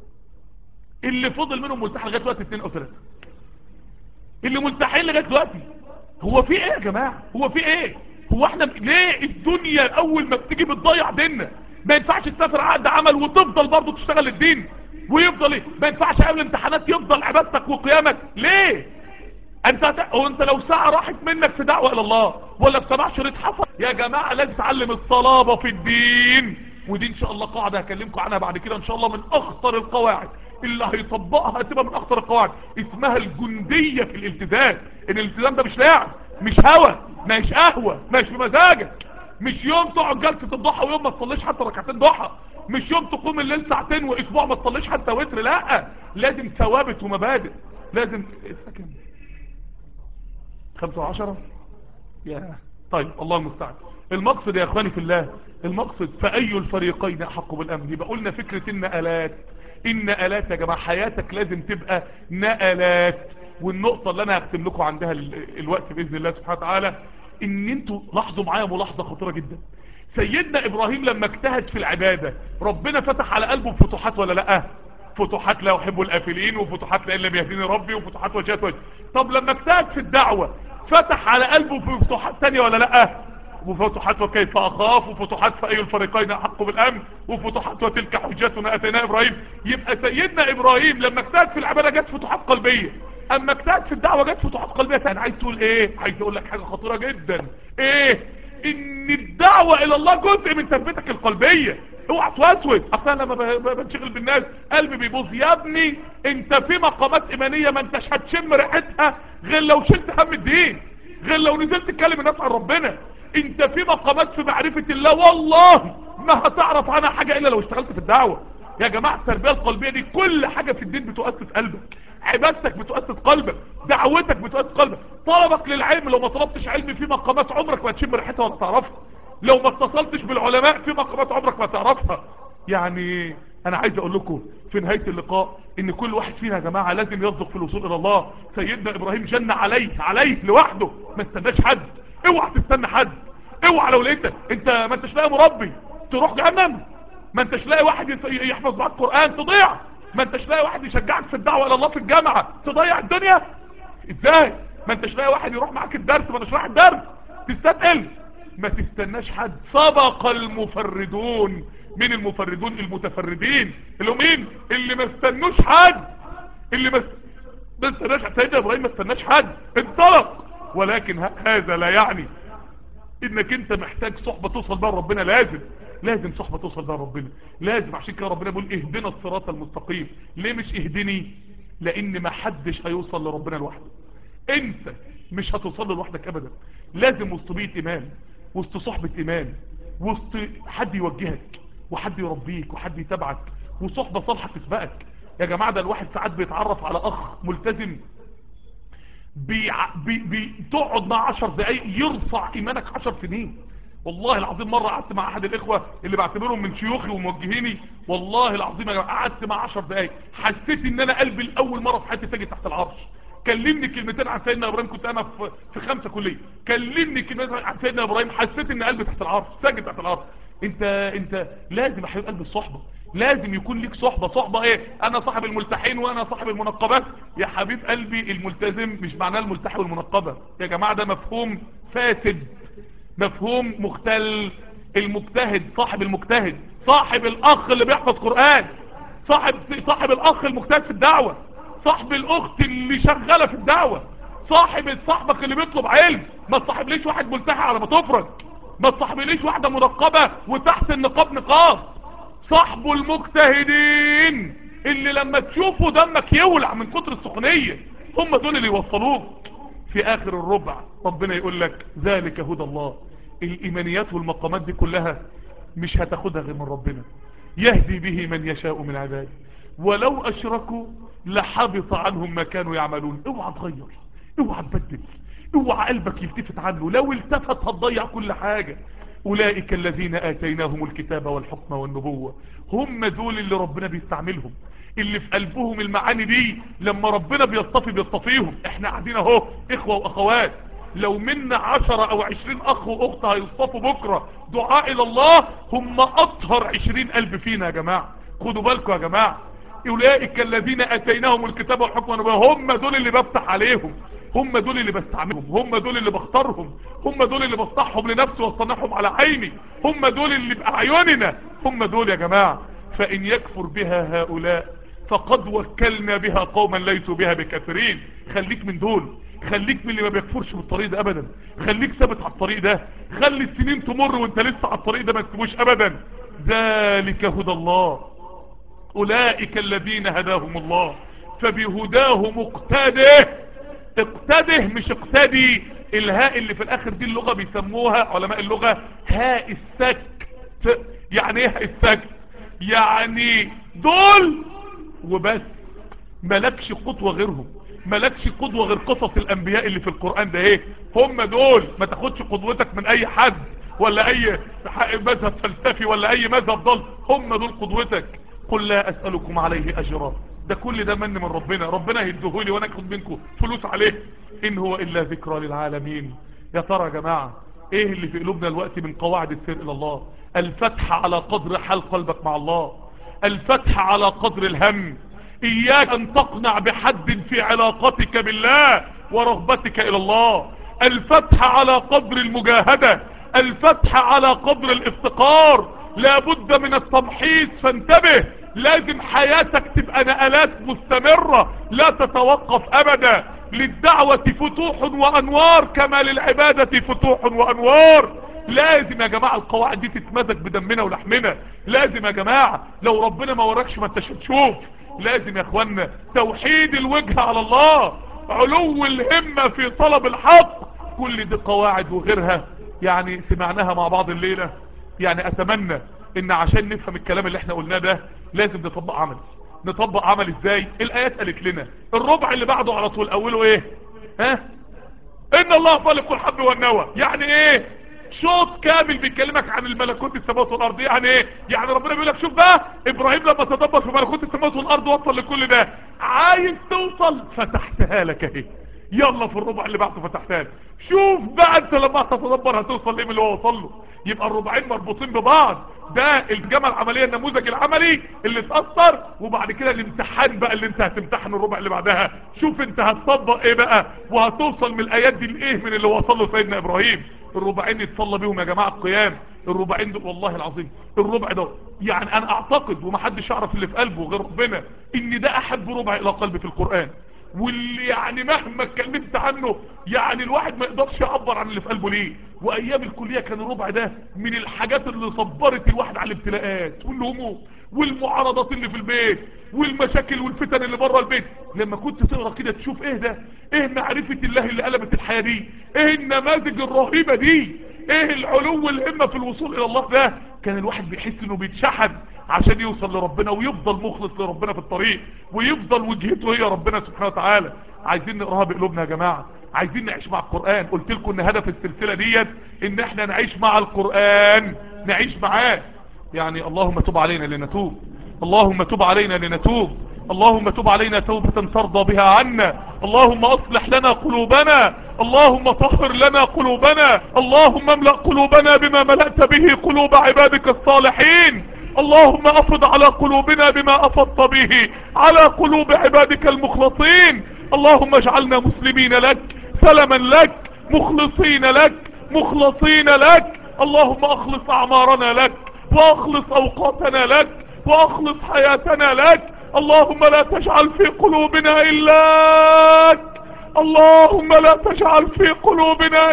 اللي فضل منهم ملتحي لغايه دلوقتي اتنين او ثلاثه اللي ملتحين لغايه دلوقتي هو في ايه يا جماعه هو في ايه هو احنا ليه الدنيا اول ما بتيجي بتضيع ديننا ما ينفعش تسافر عقد عمل وتفضل برضه تشتغل الدين ويفضل ايه ما ينفعش قبل الامتحانات يفضل عبادتك وقيامك ليه انت هت... هو انت لو ساعة راحت منك في دعوة الى الله ولا بسمع شريط حفظ يا جماعة لازم تعلم الصلابة في الدين ودي ان شاء الله قاعدة هكلمكم عنها بعد كده ان شاء الله من اخطر القواعد اللي هيطبقها هتبقى من اخطر القواعد اسمها الجندية في الالتزام ان الالتزام ده مش لاعب مش هوا مش قهوة مش بمزاجك مش يوم تقعد جلسة الضحى ويوم ما تصليش حتى ركعتين ضحى مش يوم تقوم الليل ساعتين واسبوع ما تصليش حتى وتر لا لازم ثوابت ومبادئ لازم اسمك خمسة وعشرة يا طيب الله المستعان المقصد يا اخواني في الله المقصد فأي الفريقين احق بالامن يبقى قلنا فكرة النقلات النقلات يا جماعة حياتك لازم تبقى نقلات والنقطة اللي انا هختم لكم عندها الوقت بإذن الله سبحانه وتعالى ان انتوا لاحظوا معايا ملاحظة خطيرة جدا سيدنا ابراهيم لما اجتهد في العبادة ربنا فتح على قلبه فتوحات ولا لا فتوحات لا يحب الافلين وفتوحات لا الا بيهديني ربي وفتوحات وجهات وجه طب لما اجتهد في الدعوة فتح على قلبه في فتوحات تانية ولا لا وفتوحات وكيف اخاف وفتوحات فاي الفريقين احق بالامن وفتوحات وتلك حجتنا اتينا ابراهيم يبقى سيدنا ابراهيم لما اجتهد في العبادة جت فتوحات قلبية اما اجتهد في الدعوة جت فتوحات قلبية تاني عايز تقول ايه عايز اقول لك حاجة خطيرة جدا ايه ان الدعوة الى الله جزء من تربيتك القلبية اوعى توسوس اصلا لما ب- ب- بنشغل بالناس قلبي بيبوظ يا ابني انت في مقامات ايمانية ما انتش هتشم ريحتها غير لو شلت هم الدين غير لو نزلت تكلم الناس عن ربنا انت في مقامات في معرفة الله والله ما هتعرف عنها حاجة الا لو اشتغلت في الدعوة يا جماعة التربية القلبية دي كل حاجة في الدين بتؤسس قلبك عبادتك بتؤسس قلبك دعوتك بتؤسس قلبك طلبك للعلم لو ما طلبتش علم في مقامات عمرك ما تشم ريحتها ولا تعرفها لو ما اتصلتش بالعلماء في مقامات عمرك ما تعرفها يعني انا عايز اقول لكم في نهاية اللقاء ان كل واحد فينا يا جماعة لازم يصدق في الوصول الى الله سيدنا ابراهيم جن عليه عليه لوحده ما استناش حد اوعى تستنى حد اوعى لو لقيتك انت ما انتش لاقي مربي تروح جهنم ما انتش لاقي واحد يس- يحفظ معاك قرآن تضيع ما انتش لاقي واحد يشجعك في الدعوة الى الله في الجامعة تضيع الدنيا ازاي ما انتش لاقي واحد يروح معاك الدرس ما نشرح الدرس تستثقل ما تستناش حد سبق المفردون من المفردون المتفردين اللي هم مين اللي ما استنوش حد اللي ما ما استناش سيدنا ابراهيم ما استناش حد انطلق ولكن ه- هذا لا يعني انك انت محتاج صحبة توصل بها ربنا لازم لازم صحبة توصل بها ربنا لازم عشان كده ربنا بيقول اهدنا الصراط المستقيم ليه مش اهدني لان ما حدش هيوصل لربنا لوحده انت مش هتوصل له لوحدك ابدا لازم وسط بيئة ايمان وسط صحبة ايمان وسط حد يوجهك وحد يربيك وحد يتابعك وصحبة صالحة تسبقك يا جماعة ده الواحد ساعات بيتعرف على اخ ملتزم بيع- بي بي تقعد مع عشر دقايق يرفع ايمانك عشر سنين والله العظيم مرة قعدت مع احد الاخوة اللي بعتبرهم من شيوخي وموجهيني والله العظيم يا جماعة قعدت مع عشر دقايق حسيت ان انا قلبي الاول مرة في حياتي ساجد تحت العرش كلمني كلمتين عن سيدنا ابراهيم كنت انا في, في خمسة كلية كلمني كلمتين عن سيدنا ابراهيم حسيت ان قلبي تحت العرش ساجد تحت العرش انت انت لازم يا حبيب قلبي الصحبة لازم يكون ليك صحبة صحبة ايه انا صاحب الملتحين وانا صاحب المنقبات يا حبيب قلبي الملتزم مش معناه الملتحي والمنقبة يا جماعة ده مفهوم فاسد مفهوم مختل المجتهد صاحب المجتهد صاحب الاخ اللي بيحفظ قرآن صاحب صاحب الاخ المجتهد في الدعوة صاحب الاخت اللي شغالة في الدعوة صاحب صاحبك اللي بيطلب علم ما تصاحبليش واحد ملتحي على ما تفرج ما تصاحبليش واحدة منقبة وتحت النقاب نقاب صاحبه المجتهدين اللي لما تشوفه دمك يولع من كتر السخونية هم دول اللي يوصلوك في اخر الربع ربنا يقول لك ذلك هدى الله الايمانيات والمقامات دي كلها مش هتاخدها غير من ربنا يهدي به من يشاء من عباده ولو اشركوا لحبط عنهم ما كانوا يعملون اوعى تغير اوعى تبدل اوعى قلبك يلتفت عنه لو التفت هتضيع كل حاجة اولئك الذين اتيناهم الكتاب والحكم والنبوة هم دول اللي ربنا بيستعملهم اللي في قلبهم المعاني دي لما ربنا بيصطفي بيصطفيهم احنا قاعدين اهو اخوة واخوات لو منا عشرة او عشرين اخ واخت هيصطفوا بكرة دعاء الى الله هم اطهر عشرين قلب فينا يا جماعة خدوا بالكم يا جماعة اولئك الذين اتيناهم الكتاب والحكم والنبوة هم دول اللي بفتح عليهم هم دول اللي بستعملهم هم دول اللي بختارهم هم دول اللي بصنعهم لنفسي واصطنعهم على عيني هم دول اللي بأعيننا هم دول يا جماعة فإن يكفر بها هؤلاء فقد وكلنا بها قوما ليسوا بها بكافرين خليك من دول خليك من اللي ما بيكفرش بالطريق ده ابدا خليك ثابت على الطريق ده خلي السنين تمر وانت لسه على الطريق ده ما تسيبوش ابدا ذلك هدى الله اولئك الذين هداهم الله فبهداه مقتده اقتده مش اقتدي الهاء اللي في الاخر دي اللغة بيسموها علماء اللغة هاء السكت يعني ايه هاء السكت يعني دول وبس ملكش قدوة غيرهم ملكش قدوة غير قصص الانبياء اللي في القرآن ده ايه هم دول ما تاخدش قدوتك من اي حد ولا اي مذهب فلسفي ولا اي مذهب ضل هم دول قدوتك قل لا اسألكم عليه اجرا ده كل ده من من ربنا ربنا هيديهولي وانا اخد منكم فلوس عليه ان هو الا ذكرى للعالمين يا ترى يا جماعة ايه اللي في قلوبنا الوقت من قواعد السير الى الله الفتح على قدر حال قلبك مع الله الفتح على قدر الهم اياك ان تقنع بحد في علاقتك بالله ورغبتك الى الله الفتح على قدر المجاهدة الفتح على قدر الافتقار لابد من التمحيص فانتبه لازم حياتك تبقى نقلات مستمرة لا تتوقف ابدا للدعوة فتوح وانوار كما للعبادة فتوح وانوار لازم يا جماعة القواعد دي تتمزج بدمنا ولحمنا لازم يا جماعة لو ربنا ما وراكش ما انتش هتشوف لازم يا اخوانا توحيد الوجه على الله علو الهمة في طلب الحق كل دي قواعد وغيرها يعني سمعناها مع بعض الليلة يعني اتمنى ان عشان نفهم الكلام اللي احنا قلناه ده لازم نطبق عمل نطبق عمل ازاي الايات قالت لنا الربع اللي بعده على طول اوله ايه ها ان الله خالق الحب والنوى يعني ايه شوط كامل بيكلمك عن الملكوت السماوات والارض يعني ايه يعني ربنا بيقول لك شوف بقى ابراهيم لما تدبر في ملكوت السماوات والارض وصل لكل ده عايز توصل فتحتها لك اهي يلا في الربع اللي بعده فتحتها لك شوف بقى انت لما تتدبر هتوصل ليه من اللي هو وصل له يبقى الربعين مربوطين ببعض ده الجامعة العملية النموذج العملي اللي اتأثر وبعد كده الامتحان بقى اللي انت هتمتحن الربع اللي بعدها شوف انت هتطبق ايه بقى وهتوصل من الايات دي لايه من اللي وصل له سيدنا ابراهيم الربعين يتصلى بيهم يا جماعة القيام الربعين دول والله العظيم الربع ده يعني انا اعتقد ومحدش يعرف اللي في قلبه غير ربنا ان ده احب ربع الى قلبي في القرآن واللي يعني مهما اتكلمت عنه يعني الواحد ما يقدرش يعبر عن اللي في قلبه ليه وايام الكلية كان الربع ده من الحاجات اللي صبرت الواحد على الابتلاءات والهموم والمعارضات اللي في البيت والمشاكل والفتن اللي بره البيت لما كنت تقرا كده تشوف ايه ده ايه معرفة الله اللي قلبت الحياة دي ايه النماذج الرهيبة دي ايه العلو الهمة في الوصول الى الله ده كان الواحد بيحس انه بيتشحن عشان يوصل لربنا ويفضل مخلص لربنا في الطريق ويفضل وجهته هي ربنا سبحانه وتعالى عايزين نقراها بقلوبنا يا جماعة عايزين نعيش مع القرآن قلت لكم ان هدف السلسلة ديت ان احنا نعيش مع القرآن نعيش معاه يعني اللهم تب علينا لنتوب اللهم تب علينا لنتوب اللهم تب علينا توبة ترضى بها عنا اللهم اصلح لنا قلوبنا اللهم طهر لنا قلوبنا اللهم املأ قلوبنا بما ملأت به قلوب عبادك الصالحين اللهم افض على قلوبنا بما افضت به على قلوب عبادك المخلصين اللهم اجعلنا مسلمين لك سلما لك مخلصين لك مخلصين لك اللهم اخلص اعمارنا لك واخلص اوقاتنا لك واخلص حياتنا لك اللهم لا تجعل في قلوبنا إلاك اللهم لا تجعل في قلوبنا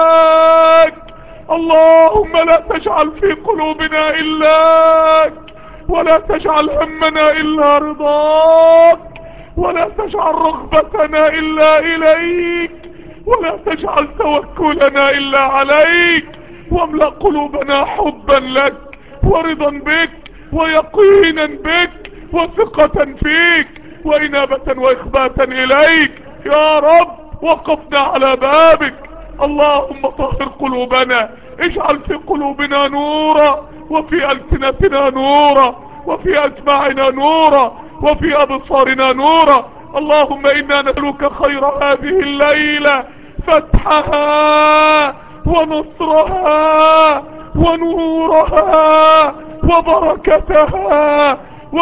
إلاك اللهم لا تجعل في قلوبنا إلاك ولا تجعل همنا إلا رضاك ولا تجعل رغبتنا إلا إليك ولا تجعل توكلنا إلا عليك واملأ قلوبنا حبا لك ورضا بك ويقينا بك وثقة فيك وإنابة وإخباتا إليك يا رب وقفنا على بابك اللهم طهر قلوبنا اجعل في قلوبنا نورا وفي ألسنتنا نورا وفي أسماعنا نورا وفي أبصارنا نورا اللهم إنا نسألك خير هذه الليلة فتحها ونصرها ونورها وبركتها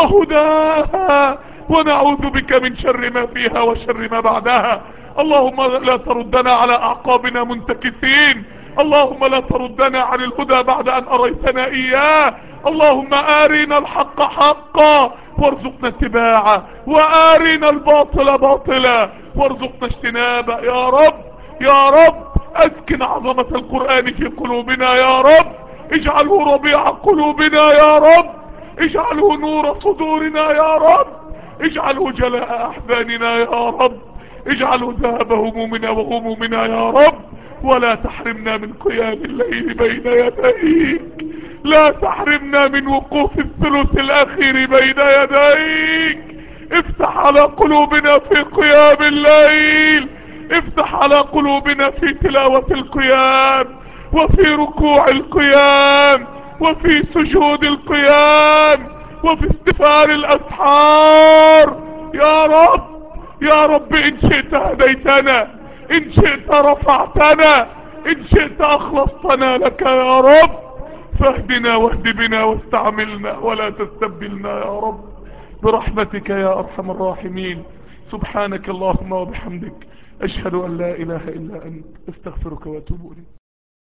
وهداها ونعوذ بك من شر ما فيها وشر ما بعدها اللهم لا تردنا على اعقابنا منتكسين اللهم لا تردنا عن الهدى بعد ان اريتنا اياه اللهم ارنا الحق حقا وارزقنا اتباعه وارنا الباطل باطلا وارزقنا اجتنابه يا رب يا رب اسكن عظمة القرآن في قلوبنا يا رب اجعله ربيع قلوبنا يا رب اجعله نور صدورنا يا رب اجعله جلاء احزاننا يا رب اجعله ذهب همومنا وغمومنا يا رب ولا تحرمنا من قيام الليل بين يديك لا تحرمنا من وقوف الثلث الاخير بين يديك افتح على قلوبنا في قيام الليل افتح على قلوبنا في تلاوة القيام وفي ركوع القيام وفي سجود القيام وفي استفار الاسحار يا رب يا رب ان شئت هديتنا ان شئت رفعتنا ان شئت اخلصتنا لك يا رب فاهدنا واهد بنا واستعملنا ولا تستبدلنا يا رب برحمتك يا ارحم الراحمين سبحانك اللهم وبحمدك اشهد ان لا اله الا انت استغفرك واتوب اليك